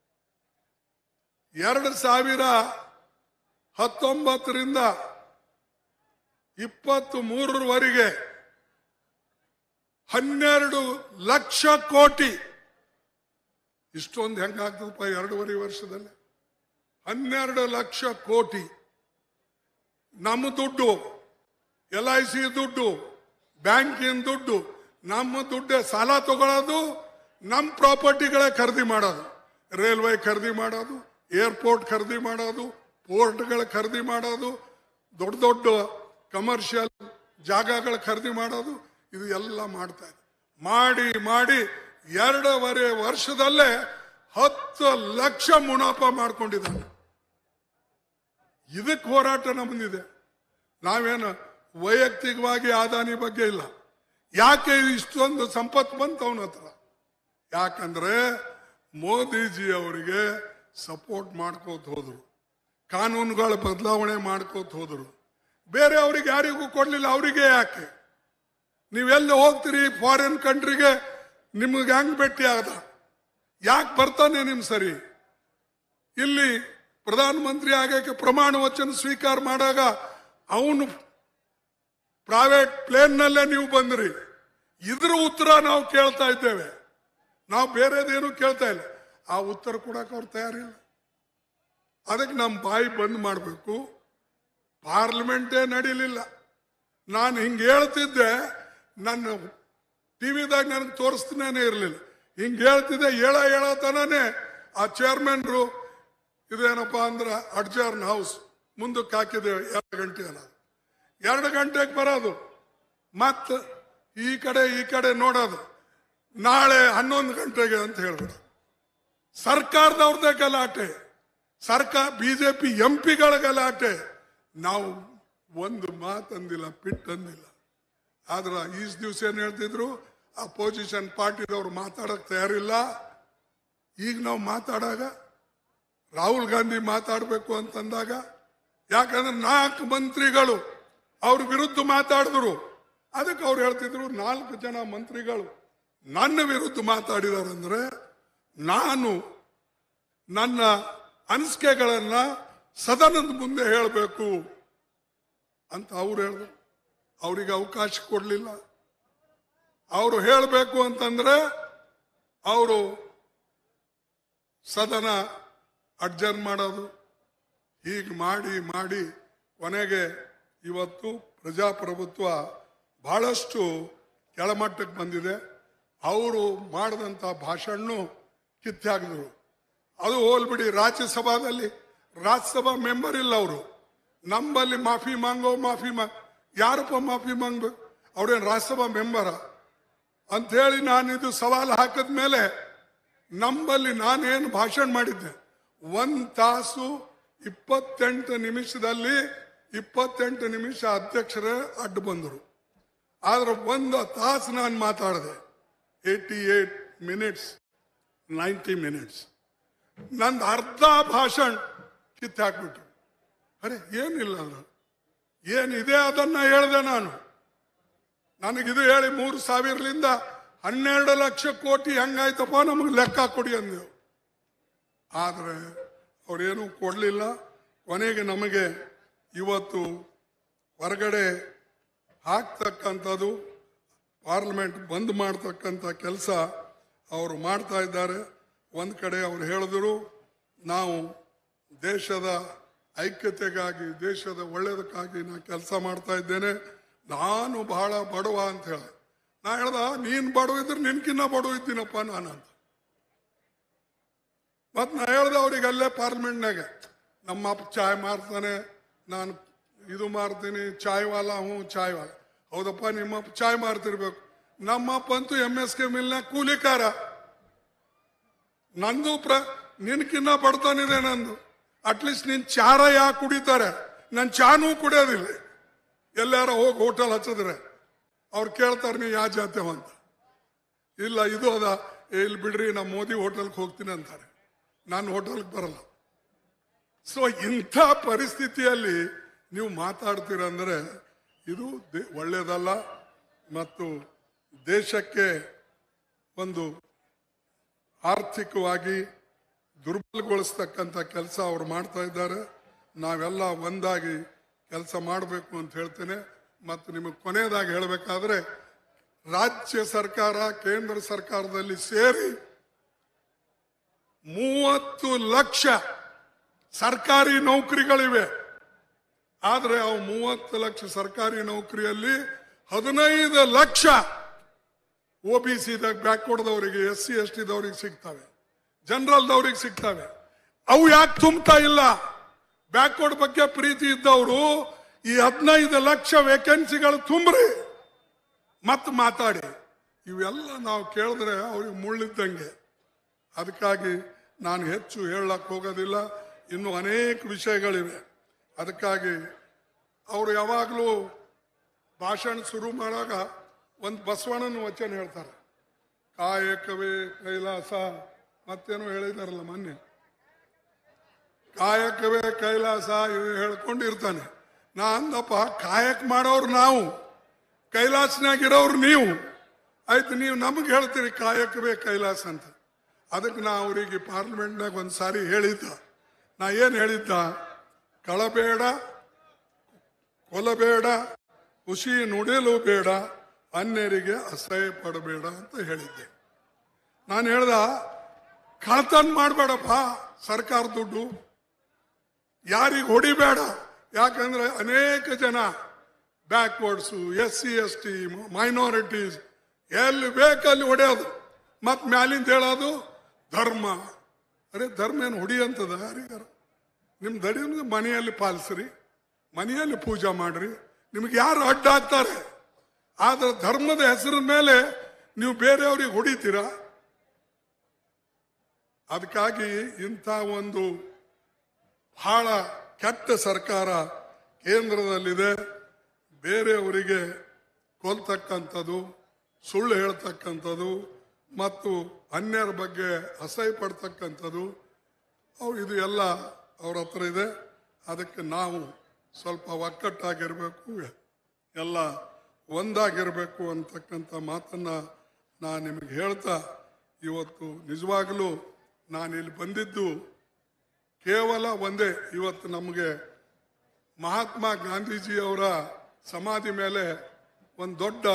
Speaker 1: ಎರಡು ಸಾವಿರ ಹತ್ತೊಂಬತ್ತರಿಂದ ಇಪ್ಪತ್ತು ಮೂರರವರೆಗೆ ಹನ್ನೆರಡು ಲಕ್ಷ ಕೋಟಿ ಇಷ್ಟೊಂದು ಹೆಂಗಾಗ್ತದಪ್ಪ ಎರಡೂವರೆ ವರ್ಷದಲ್ಲಿ ಹನ್ನೆರಡು ಲಕ್ಷ ಕೋಟಿ ನಮ್ಮ ದುಡ್ಡು ಎಲ್ ಐ ಸಿ ದುಡ್ಡು ಬ್ಯಾಂಕಿನ ದುಡ್ಡು ನಮ್ಮ ದುಡ್ಡೇ ಸಾಲ ತಗೊಳ್ಳೋದು ನಮ್ಮ ಪ್ರಾಪರ್ಟಿಗಳೇ ಖರೀದಿ ಮಾಡೋದು ರೈಲ್ವೆ ಖರೀದಿ ಮಾಡೋದು ಏರ್ಪೋರ್ಟ್ ಖರೀದಿ ಮಾಡೋದು ಪೋರ್ಟ್ಗಳ ಖರೀದಿ ಮಾಡೋದು ದೊಡ್ಡ ದೊಡ್ಡ ಕಮರ್ಷಿಯಲ್ ಜಾಗಗಳ ಖರೀದಿ ಮಾಡೋದು ಇದು ಎಲ್ಲ ಮಾಡ್ತಾ ಇದೆ ಮಾಡಿ ಮಾಡಿ ಎರಡೂವರೆ ವರ್ಷದಲ್ಲೇ ಹತ್ತು ಲಕ್ಷ ಮುನಾಫ ಮಾಡ್ಕೊಂಡಿದ್ದಾನೆ ಇದಕ್ಕೆ ಹೋರಾಟ ನಮ್ಮದಿದೆ ನಾವೇನು ವೈಯಕ್ತಿಕವಾಗಿ ಆದಾನಿ ಬಗ್ಗೆ ಇಲ್ಲ ಯಾಕೆ ಇಷ್ಟೊಂದು ಸಂಪತ್ತು ಬಂತು ಅವನ ಹತ್ರ ಯಾಕಂದ್ರೆ ಮೋದಿಜಿ ಅವರಿಗೆ ಸಪೋರ್ಟ್ ಮಾಡ್ಕೋತ ಹೋದ್ರು ಕಾನೂನುಗಳ ಬದಲಾವಣೆ ಮಾಡ್ಕೋತ ಹೋದ್ರು ಬೇರೆ ಅವ್ರಿಗೆ ಯಾರಿಗೂ ಕೊಡ್ಲಿಲ್ಲ ಅವರಿಗೆ ಯಾಕೆ ನೀವೆಲ್ಲ ಹೋಗ್ತೀರಿ ಫಾರಿನ್ ಕಂಟ್ರಿಗೆ ನಿಮ್ಗೆ ಹೆಂಗ್ ಭೇಟಿ ಆದ ಯಾಕೆ ಬರ್ತಾನೆ ನಿಮ್ ಸರಿ ಇಲ್ಲಿ ಪ್ರಧಾನಮಂತ್ರಿ ಆಗಕ್ಕೆ ಪ್ರಮಾಣ ವಚನ ಸ್ವೀಕಾರ ಮಾಡಾಗ ಅವನು ಪ್ರೈವೇಟ್ ಪ್ಲೇನ್ನಲ್ಲೇ ನೀವು ಬಂದ್ರಿ ಇದ್ರ ಉತ್ತರ ನಾವು ಕೇಳ್ತಾ ಇದ್ದೇವೆ ನಾವು ಬೇರೆದೇನು ಕೇಳ್ತಾ ಇಲ್ಲ ಆ ಉತ್ತರ ಕೊಡಕ್ಕೆ ಅವ್ರು ತಯಾರಿಲ್ಲ ಅದಕ್ಕೆ ನಮ್ಮ ಬಾಯಿ ಬಂದ್ ಮಾಡಬೇಕು ಪಾರ್ಲಿಮೆಂಟೇ ನಡೀಲಿಲ್ಲ ನಾನು ಹಿಂಗೆ ಹೇಳ್ತಿದ್ದೆ ನನ್ನ ಟಿವಿದಾಗ ನನಗೆ ತೋರಿಸ್ತಾನೆ ಇರಲಿಲ್ಲ ಹಿಂಗೆ ಹೇಳ್ತಿದ್ದೆ ಹೇಳ ಹೇಳತನೇ ಆ ಚೇರ್ಮನ್ರು ಇದೇನಪ್ಪ ಅಂದ್ರೆ ಅಡ್ಜರ್ನ್ ಹೌಸ್ ಮುಂದಕ್ಕೆ ಹಾಕಿದ್ದೇವೆ ಎರಡು ಗಂಟೆ ಅನ್ನೋದು ಎರಡು ಗಂಟೆಗೆ ಬರೋದು ಮತ್ತ ಈ ಕಡೆ ಈ ಕಡೆ ನೋಡೋದು ನಾಳೆ ಹನ್ನೊಂದು ಗಂಟೆಗೆ ಅಂತ ಹೇಳ್ಬಿಡು ಸರ್ಕಾರದವ್ರದ್ದೇ ಗಲಾಟೆ ಸರ್ಕಾರ ಬಿಜೆಪಿ ಎಂ ಪಿಗಳ ಗಲಾಟೆ ನಾವು ಒಂದು ಮಾತಂದಿಲ್ಲ ಪಿಟ್ಟಂದಿಲ್ಲ ಆದ್ರೆ ಈಸ್ ದಿವಸ ಏನ್ ಹೇಳ್ತಿದ್ರು ಅಪೋಸಿಷನ್ ಪಾರ್ಟಿದವ್ರು ಮಾತಾಡಕ್ ತಯಾರಿಲ್ಲ ಈಗ ನಾವು ಮಾತಾಡಾಗ ರಾಹುಲ್ ಗಾಂಧಿ ಮಾತಾಡಬೇಕು ಅಂತಂದಾಗ ಯಾಕಂದ್ರೆ ನಾಲ್ಕು ಮಂತ್ರಿಗಳು ಅವ್ರ ವಿರುದ್ಧ ಮಾತಾಡಿದ್ರು ಅದಕ್ಕೆ ಅವ್ರು ಹೇಳ್ತಿದ್ರು ನಾಲ್ಕು ಜನ ಮಂತ್ರಿಗಳು ನನ್ನ ವಿರುದ್ಧ ಮಾತಾಡಿದಾರಂದ್ರೆ ನಾನು ನನ್ನ ಅನಿಸಿಕೆಗಳನ್ನ ಸದನದ ಮುಂದೆ ಹೇಳಬೇಕು ಅಂತ ಅವ್ರು ಹೇಳಿದ್ರು ಅವರಿಗೆ ಅವಕಾಶ ಕೊಡಲಿಲ್ಲ ಅವರು ಹೇಳಬೇಕು ಅಂತಂದ್ರೆ ಅವರು ಸದನ ಅಡ್ಜರ್ನ್ ಮಾಡೋದು ಹೀಗೆ ಮಾಡಿ ಮಾಡಿ ಕೊನೆಗೆ ಇವತ್ತು ಪ್ರಜಾಪ್ರಭುತ್ವ ಬಹಳಷ್ಟು ಕೆಳಮಟ್ಟಕ್ಕೆ ಬಂದಿದೆ ಅವರು ಮಾಡಿದಂಥ ಭಾಷಣ ಕಿತ್ತೆ ಹಾಕಿದ್ರು ಅದು ಹೋಲ್ಬಿಡಿ ರಾಜ್ಯಸಭಾದಲ್ಲಿ ರಾಜ್ಯಸಭಾ ಮೆಂಬರ್ ಇಲ್ಲ ಅವರು ನಮ್ಮಲ್ಲಿ ಮಾಫಿ ಮಾಂಗೋ ಮಾಫಿ ಮಾ ಯಾರಪ್ಪ ಮಾಫಿ ಮಾಂಗ್ಬೇಕು ಅವ್ರೇನು ರಾಜ್ಯಸಭಾ ಮೆಂಬರ ಅಂಥೇಳಿ ನಾನು ಇದು ಸವಾಲು ಹಾಕಿದ ಮೇಲೆ ನಮ್ಮಲ್ಲಿ ನಾನೇನು ಭಾಷಣ ಮಾಡಿದ್ದೆ ಒಂದ್ ತಾಸು ಇಪ್ಪತ್ತೆಂಟು ನಿಮಿಷದಲ್ಲಿ ಇಪ್ಪತ್ತೆಂಟು ನಿಮಿಷ ಅಧ್ಯಕ್ಷರೇ ಅಡ್ಡ ಬಂದರು ಆದ್ರೆ ಒಂದು ತಾಸು ನಾನು ಮಾತಾಡಿದೆ eighty eight minutes ninety minutes ನಂದು ಅರ್ಧ ಭಾಷಣ ಕಿತ್ತು ಹಾಕ್ಬಿಟ್ರು ಅರೆ ಏನಿಲ್ಲ ಅದ್ರ ಏನಿದೆ ಅದನ್ನ ಹೇಳಿದೆ ನಾನು ನನಗಿದು ಹೇಳಿ ಮೂರು ಸಾವಿರಲಿಂದ ಹನ್ನೆರಡು ಲಕ್ಷ ಕೋಟಿ ಹೆಂಗಾಯ್ತಪ್ಪ ನಮಗೆ ಲೆಕ್ಕ ಕೊಡಿ ಅಂದೆವು ಆದರೆ ಅವ್ರೇನು ಕೊಡಲಿಲ್ಲ ಕೊನೆಗೆ ನಮಗೆ ಇವತ್ತು ಹೊರಗಡೆ ಹಾಕ್ತಕ್ಕಂಥದ್ದು ಪಾರ್ಲಿಮೆಂಟ್ ಬಂದ್ ಮಾಡ್ತಕ್ಕಂಥ ಕೆಲಸ ಅವರು ಮಾಡ್ತಾ ಇದ್ದಾರೆ ಒಂದು ಕಡೆ ಅವರು ಹೇಳಿದ್ರು ನಾವು ದೇಶದ ಐಕ್ಯತೆಗಾಗಿ ದೇಶದ ಒಳ್ಳೆಯದಕ್ಕಾಗಿ ನಾ ಕೆಲಸ ಮಾಡ್ತಾ ಇದ್ದೇನೆ ನಾನು ಬಹಳ ಬಡವ ಅಂತ ಹೇಳ ನಾ ಹೇಳ್ದ ನೀನ್ ಬಡವ ಇದ್ರೆ ನಿನ್ಕಿನ್ನ ಬಡವ ಇದ್ದೀನಪ್ಪ ನಾನು ಅಂತ ಮತ್ ನಾ ಹೇಳ್ದೆ ಅವ್ರಿಗೆ ಅಲ್ಲೇ ಪಾರ್ಲಿಮೆಂಟ್ನಾಗ ನಮ್ಮ ಅಪ್ಪ ಚಾಯ್ ಮಾರ್ತಾನೆ ನಾನು ಇದು ಮಾರ್ತೀನಿ ಚಾಯ್ ವಾಲ ಹ್ಞೂ ಚಾಯ್ ವಾಲ ಹೌದಪ್ಪ ನಿಮ್ಮಪ್ಪ ಚಾಯ್ ಮಾರ್ತಿರ್ಬೇಕು ನಮ್ಮಪ್ಪ ಅಂತೂ ಎಮ್ ಎಸ್ ಕೆ ಮಿಲ್ನ ಕೂಲಿಕಾರ ನಂದು ಪ್ರ ನಿನ್ಕಿನ್ನ ಬಡ್ತಾನಿದೆ ನಂದು ಅಟ್ಲೀಸ್ಟ್ ನಿನ್ ಚಾರ ಯಾಕೆ ಕುಡಿತಾರೆ ನನ್ ಚಾನೂ ಕುಡಿಯೋದಿಲ್ಲ ಎಲ್ಲಾರ ಹೋಗಿ ಹೋಟೆಲ್ ಹಚ್ಚಿದ್ರೆ ಅವ್ರು ಕೇಳ್ತಾರೆ ನೀವು ಯಾವ ಜಾತ್ಯವ ಅಂತ ಇಲ್ಲ ಇದು ಅದ ಏ, ಇಲ್ಲಿ ಬಿಡ್ರಿ ನಾ ಮೋದಿ ಹೋಟೆಲ್ಗೆ ಹೋಗ್ತೀನಿ ಅಂತಾರೆ ನಾನು ಹೋಟೆಲ್ಗೆ ಬರಲ್ಲ ಸೊ ಇಂಥ ಪರಿಸ್ಥಿತಿಯಲ್ಲಿ ನೀವು ಮಾತಾಡ್ತೀರಂದ್ರೆ ಇದು ದೇ- ಒಳ್ಳೇದಲ್ಲ ಮತ್ತು ದೇಶಕ್ಕೆ ಒಂದು ಆರ್ಥಿಕವಾಗಿ ದುರ್ಬಲಗೊಳಿಸ್ತಕ್ಕಂಥ ಕೆಲಸ ಅವರು ಮಾಡ್ತಾ ಇದ್ದಾರೆ ನಾವೆಲ್ಲ ಒಂದಾಗಿ ಕೆಲಸ ಮಾಡಬೇಕು ಅಂತ ಹೇಳ್ತೇನೆ ಮತ್ತು ನಿಮಗೆ ಕೊನೆಯದಾಗಿ ಹೇಳಬೇಕಾದ್ರೆ ರಾಜ್ಯ ಸರ್ಕಾರ ಕೇಂದ್ರ ಸರ್ಕಾರದಲ್ಲಿ ಸೇರಿ ಮೂವತ್ತು ಲಕ್ಷ ಸರ್ಕಾರಿ ನೌಕರಿಗಳಿವೆ ಆದರೆ ಅವು ಮೂವತ್ತು ಲಕ್ಷ ಸರ್ಕಾರಿ ನೌಕರಿಯಲ್ಲಿ ಹದಿನೈದು ಲಕ್ಷ ಒ ಬಿ ಸಿದಾಗ ಬ್ಯಾಕ್ವರ್ಡ್ದವರಿಗೆ ಎಸ್ ಸಿ ಎಸ್ ಟಿದವ್ರಿಗೆ ಸಿಗ್ತವೆ ಜನರಲ್ದವ್ರಿಗೆ ಸಿಗ್ತವೆ ಅವು ಯಾಕೆ ತುಂಬ್ತಾ ಇಲ್ಲ ಬ್ಯಾಕ್ವರ್ಡ್ ಬಗ್ಗೆ ಪ್ರೀತಿ ಇದ್ದವರು ಈ ಹದಿನೈದು ಲಕ್ಷ ವೇಕೆನ್ಸಿಗಳು ತುಂಬ್ರಿ ಮತ್ ಮಾತಾಡಿ ಇವೆಲ್ಲ ನಾವು ಕೇಳಿದ್ರೆ ಅವ್ರಿಗೆ ಮುಳ್ಳಿದ್ದಂಗೆ ಅದಕ್ಕಾಗಿ ನಾನು ಹೆಚ್ಚು ಹೇಳಕ್ ಹೋಗೋದಿಲ್ಲ ಇನ್ನು ಅನೇಕ ವಿಷಯಗಳಿವೆ ಅದಕ್ಕಾಗಿ ಅವರು ಯಾವಾಗಲೂ ಭಾಷಣ ಶುರು ಮಾಡುವಾಗ ಒಂದು ಬಸವಣ್ಣನ ವಚನ ಹೇಳ್ತಾರೆ ಕಾಯಕವೇ ಕೈಲಾಸ ಮತ್ತೇನೋ ಹೇಳಿದಾರಲ್ಲ ಮೊನ್ನೆ ಕಾಯಕವೇ ಕೈಲಾಸ ಇವು ಹೇಳ್ಕೊಂಡಿರ್ತಾನೆ ನಾ ಅಂದಪ್ಪ ಕಾಯಕ ಮಾಡೋರು ನಾವು ಕೈಲಾಸನಾಗಿರೋರು ನೀವು ಆಯ್ತು ನೀವು ನಮಗೆ ಹೇಳ್ತೀರಿ ಕಾಯಕವೇ ಕೈಲಾಸ ಅಂತ ಅದಕ್ಕೆ ನಾ ಅವರಿಗೆ ಪಾರ್ಲಿಮೆಂಟ್ನಾಗ ಒಂದು ಸಾರಿ ಹೇಳಿದ್ದ ನಾ ಏನು ಹೇಳಿದ್ದ ಕಳಬೇಡ ಕೊಲಬೇಡ ಖುಷಿ ನುಡಿಯಲು ಬೇಡ ಅನ್ಯರಿಗೆ ಅಸಹ್ಯ ಪಡಬೇಡ ಅಂತ ಹೇಳಿದ್ದೆ ನಾನು ಹೇಳ್ದ ಕಳ್ತನ ಮಾಡಬೇಡಪ್ಪ ಸರ್ಕಾರ ದುಡ್ಡು ಯಾರಿಗೆ ಹೊಡಿಬೇಡ ಯಾಕಂದ್ರೆ ಅನೇಕ ಜನ backwards S C S T minorities ಎಲ್ಲಿ ಬೇಕಲ್ಲಿ ಹೊಡೆಯೋದು ಮತ್ ಮ್ಯಾಲಿಂದ ಹೇಳೋದು ಧರ್ಮ ಅರೆ ಧರ್ಮ ಏನು ಹೊಡಿಯಂತದ ಯಾರಿಗಾರ ನಿಮ್ ದಡಿ ಮನೆಯಲ್ಲಿ ಪಾಲಿಸ್ರಿ ಮನೆಯಲ್ಲಿ ಪೂಜಾ ಮಾಡ್ರಿ ನಿಮ್ಗೆ ಯಾರು ಅಡ್ಡ ಆಗ್ತಾರೆ ಆದ್ರೆ ಧರ್ಮದ ಹೆಸರಿನ ಮೇಲೆ ನೀವು ಬೇರೆಯವ್ರಿಗೆ ಹೊಡಿತೀರಾ ಅದಕ್ಕಾಗಿ ಇಂಥ ಒಂದು ಬಹಳ ಕೆಟ್ಟ ಸರ್ಕಾರ ಕೇಂದ್ರದಲ್ಲಿದೆ ಬೇರೆಯವರಿಗೆ ಕೊಲ್ತಕ್ಕಂಥದ್ದು ಸುಳ್ಳು ಹೇಳ್ತಕ್ಕಂಥದ್ದು ಮತ್ತು ಅನ್ಯರ ಬಗ್ಗೆ ಅಸಹ್ಯ ಪಡ್ತಕ್ಕಂಥದ್ದು ಅವು ಇದು ಎಲ್ಲ ಅವ್ರ ಹತ್ರ ಇದೆ ಅದಕ್ಕೆ ನಾವು ಸ್ವಲ್ಪ ಒಕ್ಕಟ್ಟಾಗಿರ್ಬೇಕು ಎಲ್ಲ ಒಂದಾಗಿರಬೇಕು ಅಂತಕ್ಕಂಥ ಮಾತನ್ನ ನಾನು ನಿಮಗೆ ಹೇಳ್ತಾ ಇವತ್ತು ನಿಜವಾಗಲೂ ನಾನು ಇಲ್ಲಿ ಬಂದಿದ್ದು ಕೇವಲ ಒಂದೇ ಇವತ್ತು ನಮಗೆ ಮಹಾತ್ಮ ಗಾಂಧೀಜಿಯವರ ಸಮಾಧಿ ಮೇಲೆ ಒಂದು ದೊಡ್ಡ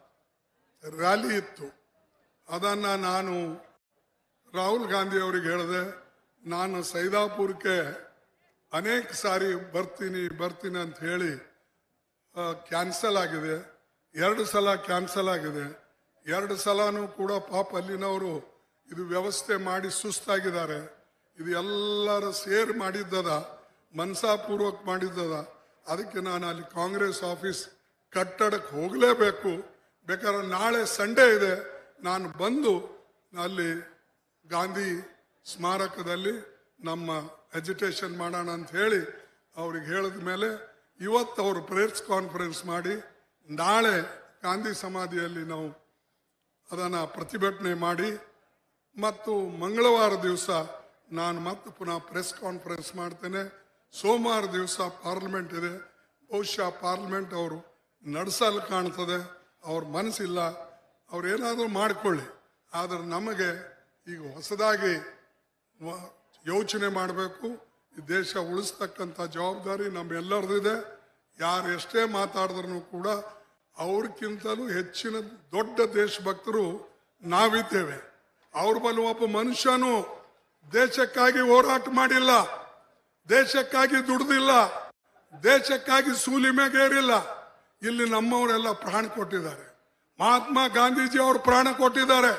Speaker 1: ರ್ಯಾಲಿ ಇತ್ತು ಅದನ್ನ ನಾನು ರಾಹುಲ್ ಗಾಂಧಿ ಅವರಿಗೆ ಹೇಳಿದೆ ನಾನು ಸೈದಾಪುರಕ್ಕೆ ಅನೇಕ ಸಾರಿ ಬರ್ತೀನಿ ಬರ್ತೀನಿ ಅಂತ ಹೇಳಿ ಕ್ಯಾನ್ಸಲ್ ಆಗಿದೆ ಎರಡು ಸಲ ಕ್ಯಾನ್ಸಲ್ ಆಗಿದೆ ಎರಡು ಸಲನೂ ಕೂಡ ಪಾಪ ಅಲ್ಲಿನವರು ಇದು ವ್ಯವಸ್ಥೆ ಮಾಡಿ ಸುಸ್ತಾಗಿದ್ದಾರೆ ಇದು ಎಲ್ಲರ ಸೇರ್ ಮಾಡಿದ್ದದ ಮನ್ಸಾಪೂರ್ವಕ ಮಾಡಿದ್ದದ ಅದಕ್ಕೆ ನಾನು ಅಲ್ಲಿ ಕಾಂಗ್ರೆಸ್ ಆಫೀಸ್ ಕಟ್ಟಡಕ್ಕೆ ಹೋಗಲೇಬೇಕು ಬೇಕಾದ್ರೆ ನಾಳೆ ಸಂಡೇ ಇದೆ ನಾನು ಬಂದು ಅಲ್ಲಿ ಗಾಂಧಿ ಸ್ಮಾರಕದಲ್ಲಿ ನಮ್ಮ ಎಜುಟೇಷನ್ ಮಾಡೋಣ ಅಂತ ಹೇಳಿ ಅವ್ರಿಗೆ ಹೇಳಿದ ಮೇಲೆ ಇವತ್ತು ಅವರು ಪ್ರೇಯರ್ಸ್ ಕಾನ್ಫರೆನ್ಸ್ ಮಾಡಿ ನಾಳೆ ಗಾಂಧಿ ಸಮಾಧಿಯಲ್ಲಿ ನಾವು ಅದನ್ನು ಪ್ರತಿಭಟನೆ ಮಾಡಿ ಮತ್ತು ಮಂಗಳವಾರ ದಿವಸ ನಾನು ಮತ್ತೆ ಪುನಃ ಪ್ರೆಸ್ ಕಾನ್ಫರೆನ್ಸ್ ಮಾಡ್ತೇನೆ ಸೋಮವಾರ ದಿವಸ ಪಾರ್ಲಿಮೆಂಟ್ ಇದೆ ಬಹುಶಃ ಪಾರ್ಲಿಮೆಂಟ್ ಅವರು ನಡೆಸಲು ಕಾಣ್ತದೆ ಅವ್ರ ಮನಸ್ಸಿಲ್ಲ ಅವ್ರು ಏನಾದರೂ ಮಾಡಿಕೊಳ್ಳಿ ಆದರೆ ನಮಗೆ ಈಗ ಹೊಸದಾಗಿ ವ- ಯೋಚನೆ ಮಾಡಬೇಕು ಈ ದೇಶ ಉಳಿಸ್ತಕ್ಕಂಥ ಜವಾಬ್ದಾರಿ ನಮ್ಮೆಲ್ಲರದಿದೆ ಯಾರು ಎಷ್ಟೇ ಮಾತಾಡಿದ್ರು ಕೂಡ ಅವ್ರಕ್ಕಿಂತಲೂ ಹೆಚ್ಚಿನ ದೊಡ್ಡ ದೇಶಭಕ್ತರು ನಾವಿದ್ದೇವೆ ಅವ್ರ ಬಳಿ ಒಬ್ಬ ಮನುಷ್ಯನು ದೇಶಕ್ಕಾಗಿ ಹೋರಾಟ ಮಾಡಿಲ್ಲ ದೇಶಕ್ಕಾಗಿ ದುಡ್ದಿಲ್ಲ ದೇಶಕ್ಕಾಗಿ ಸೂಲಿ ಮೇಗೇರಿಲ್ಲ ಇಲ್ಲಿ ನಮ್ಮವರೆಲ್ಲ ಪ್ರಾಣ ಕೊಟ್ಟಿದ್ದಾರೆ ಮಹಾತ್ಮ ಗಾಂಧೀಜಿ ಅವರು ಪ್ರಾಣ ಕೊಟ್ಟಿದ್ದಾರೆ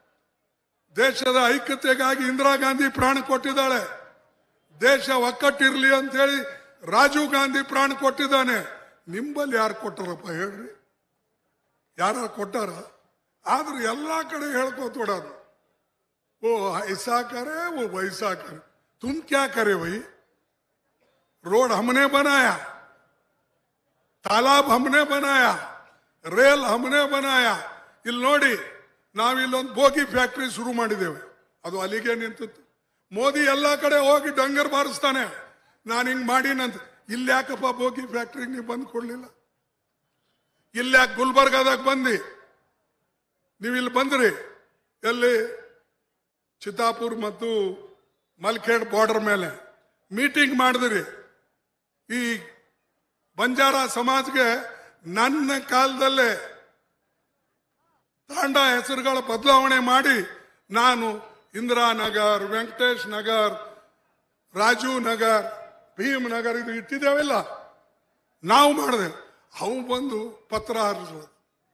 Speaker 1: ದೇಶದ ಐಕ್ಯತೆಗಾಗಿ ಇಂದಿರಾ ಗಾಂಧಿ ಪ್ರಾಣ ಕೊಟ್ಟಿದ್ದಾಳೆ ದೇಶ ಒಕ್ಕಟ್ಟಿರ್ಲಿ ಅಂತ ಹೇಳಿ ರಾಜೀವ್ ಗಾಂಧಿ ಪ್ರಾಣ ಕೊಟ್ಟಿದ್ದಾನೆ ನಿಂಬಲ್ಲಿ ಯಾರು ಕೊಟ್ಟಾರಪ್ಪ ಹೇಳ್ರಿ ಯಾರು ಕೊಟ್ಟಾರ ಆದ್ರೆ ಎಲ್ಲಾ ಕಡೆ ಹೇಳ್ಕೋತ ಓಡೋದು वो ऐसा करे वो वैसा करे तुम क्या करे भाई रोड हमने बनाया तालाब हमने बनाया ರೇಲ್ हमने बनाया ಇಲ್ಲಿ ನೋಡಿ ನಾವಿಲ್ಲೊಂದು ಬೋಗಿ ಫ್ಯಾಕ್ಟರಿ ಶುರು ಮಾಡಿದ್ದೇವೆ ಅದು ಅಲ್ಲಿಗೆ ನಿಂತಿತ್ತು ಮೋದಿ ಎಲ್ಲಾ ಕಡೆ ಹೋಗಿ ಡಂಗರ್ ಬಾರಿಸ್ತಾನೆ ನಾನು ಹಿಂಗ್ ಮಾಡಿನಂತ ಇಲ್ಲಿ ಯಾಕಪ್ಪ ಬೋಗಿ ಫ್ಯಾಕ್ಟ್ರಿ ನೀವು ಬಂದ್ ಕೊಡ್ಲಿಲ್ಲ ಇಲ್ಲಿ ಯಾಕೆ ಗುಲ್ಬರ್ಗಾದಾಗ ಬಂದಿ ನೀವು ಇಲ್ಲಿ ಬಂದ್ರಿ ಎಲ್ಲಿ ಚಿತ್ತಾಪುರ್ ಮತ್ತು ಮಲ್ಖೇಡ್ ಬಾರ್ಡರ್ ಮೇಲೆ ಮೀಟಿಂಗ್ ಮಾಡಿದ್ರಿ ಈ ಬಂಜಾರ ಸಮಾಜ್ಗೆ ನನ್ನ ಕಾಲದಲ್ಲೇ ತಾಂಡ ಹೆಸರುಗಳ ಬದಲಾವಣೆ ಮಾಡಿ ನಾನು ಇಂದಿರಾನಗರ್ ವೆಂಕಟೇಶ್ ನಗರ್ ರಾಜೀವ್ ನಗರ್ ಭೀಮ್ ನಗರ್ ಇದು ಇಟ್ಟಿದ್ದೇವಿಲ್ಲ ನಾವು ಮಾಡಿದೆ ಅವು ಬಂದು ಪತ್ರ ಹರಿಸೋದು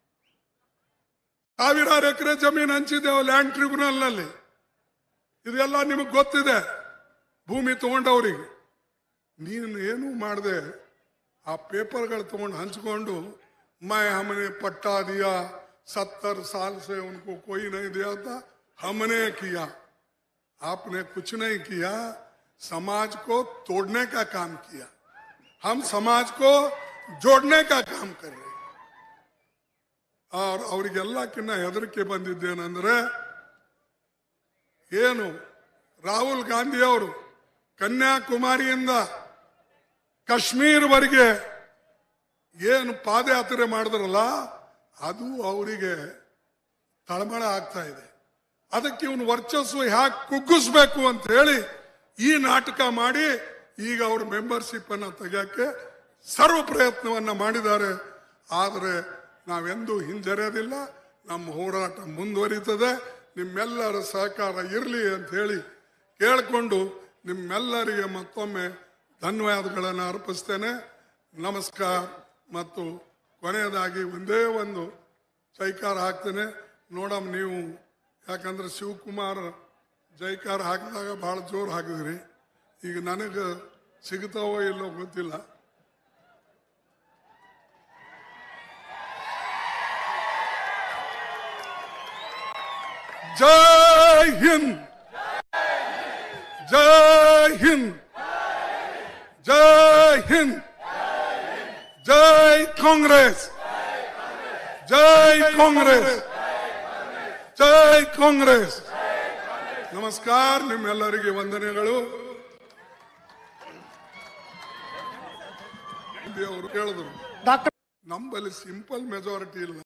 Speaker 1: ಸಾವಿರಾರು ಎಕರೆ ಜಮೀನು ಹಂಚಿದ್ದೇವೆ ಲ್ಯಾಂಡ್ ಟ್ರಿಬ್ಯುನಲ್ ನಲ್ಲಿ ಇದೆಲ್ಲ ನಿಮಗೆ ಗೊತ್ತಿದೆ ಭೂಮಿ ತಗೊಂಡವ್ರಿಗೆ ನೀನು ಏನು ಮಾಡದೆ ಆ ಪೇಪರ್ಗಳು ತಗೊಂಡು ಹಂಚ್ಕೊಂಡು मैं हमने पट्टा दिया सत्तर साल से उनको कोई नहीं दिया था हमने किया आपने कुछ नहीं किया समाज को तोड़ने का काम किया हम समाज को जोड़ने का काम कर रहे हैं और ಅವರಿಗೆಲ್ಲಕ್ಕಿನ್ನ ಹೆದರಿಕೆ ಬಂದಿದ್ದೇನೆಂದ್ರೆ ಏನು ರಾಹುಲ್ ಗಾಂಧಿ ಅವರು ಕನ್ಯಾಕುಮಾರಿಯಿಂದ ಕಾಶ್ಮೀರ್ವರೆಗೆ ಏನು ಪಾದಯಾತ್ರೆ ಮಾಡಿದ್ರಲ್ಲ ಅದು ಅವರಿಗೆ ತಳಮಳ ಆಗ್ತಾ ಇದೆ ಅದಕ್ಕೆ ಇವನು ವರ್ಚಸ್ಸು ಹ್ಯಾಕ್ ಕುಗ್ಗಿಸ್ಬೇಕು ಅಂತ ಹೇಳಿ ಈ ನಾಟಕ ಮಾಡಿ ಈಗ ಅವ್ರ ಮೆಂಬರ್ಶಿಪ್ ಅನ್ನ ತೆಗೆಯಕ್ಕೆ ಸರ್ವ ಪ್ರಯತ್ನವನ್ನ ಮಾಡಿದ್ದಾರೆ ಆದರೆ ನಾವೆಂದೂ ಹಿಂಜರಿಯೋದಿಲ್ಲ ನಮ್ಮ ಹೋರಾಟ ಮುಂದುವರಿತದೆ ನಿಮ್ಮೆಲ್ಲರ ಸಹಕಾರ ಇರಲಿ ಅಂತ ಹೇಳಿ ಕೇಳಿಕೊಂಡು ನಿಮ್ಮೆಲ್ಲರಿಗೆ ಮತ್ತೊಮ್ಮೆ ಧನ್ಯವಾದಗಳನ್ನು ಅರ್ಪಿಸ್ತೇನೆ ನಮಸ್ಕಾರ ಮತ್ತು ಕೊನೆಯದಾಗಿ ಒಂದೇ ಒಂದು ಜೈಕಾರ ಹಾಕ್ತೇನೆ ನೋಡಮ್ ನೀವು ಯಾಕಂದ್ರೆ ಶಿವಕುಮಾರ್ ಜೈಕಾರ ಹಾಕಿದಾಗ ಭಾಳ ಜೋರು ಹಾಕಿದ್ರಿ ಈಗ ನನಗೆ ಸಿಗ್ತಾವೋ ಇಲ್ಲೋ ಗೊತ್ತಿಲ್ಲ ಜೈ ಹಿಂದ್ ಜೈ ಹಿಂದ್ ಜೈ ಹಿಂದ್ ಜೈ ಕಾಂಗ್ರೆಸ್ ಜೈ ಕಾಂಗ್ರೆಸ್ ಜೈ ಕಾಂಗ್ರೆಸ್ ನಮಸ್ಕಾರ ನಿಮ್ಮೆಲ್ಲರಿಗೆ ವಂದನೆಗಳು ಅವರು ಕೇಳಿದ್ರು
Speaker 2: ಡಾಕ್ಟರ್
Speaker 1: ನಮ್ಮಲ್ಲಿ ಸಿಂಪಲ್ ಮೆಜಾರಿಟಿ ಇಲ್ಲ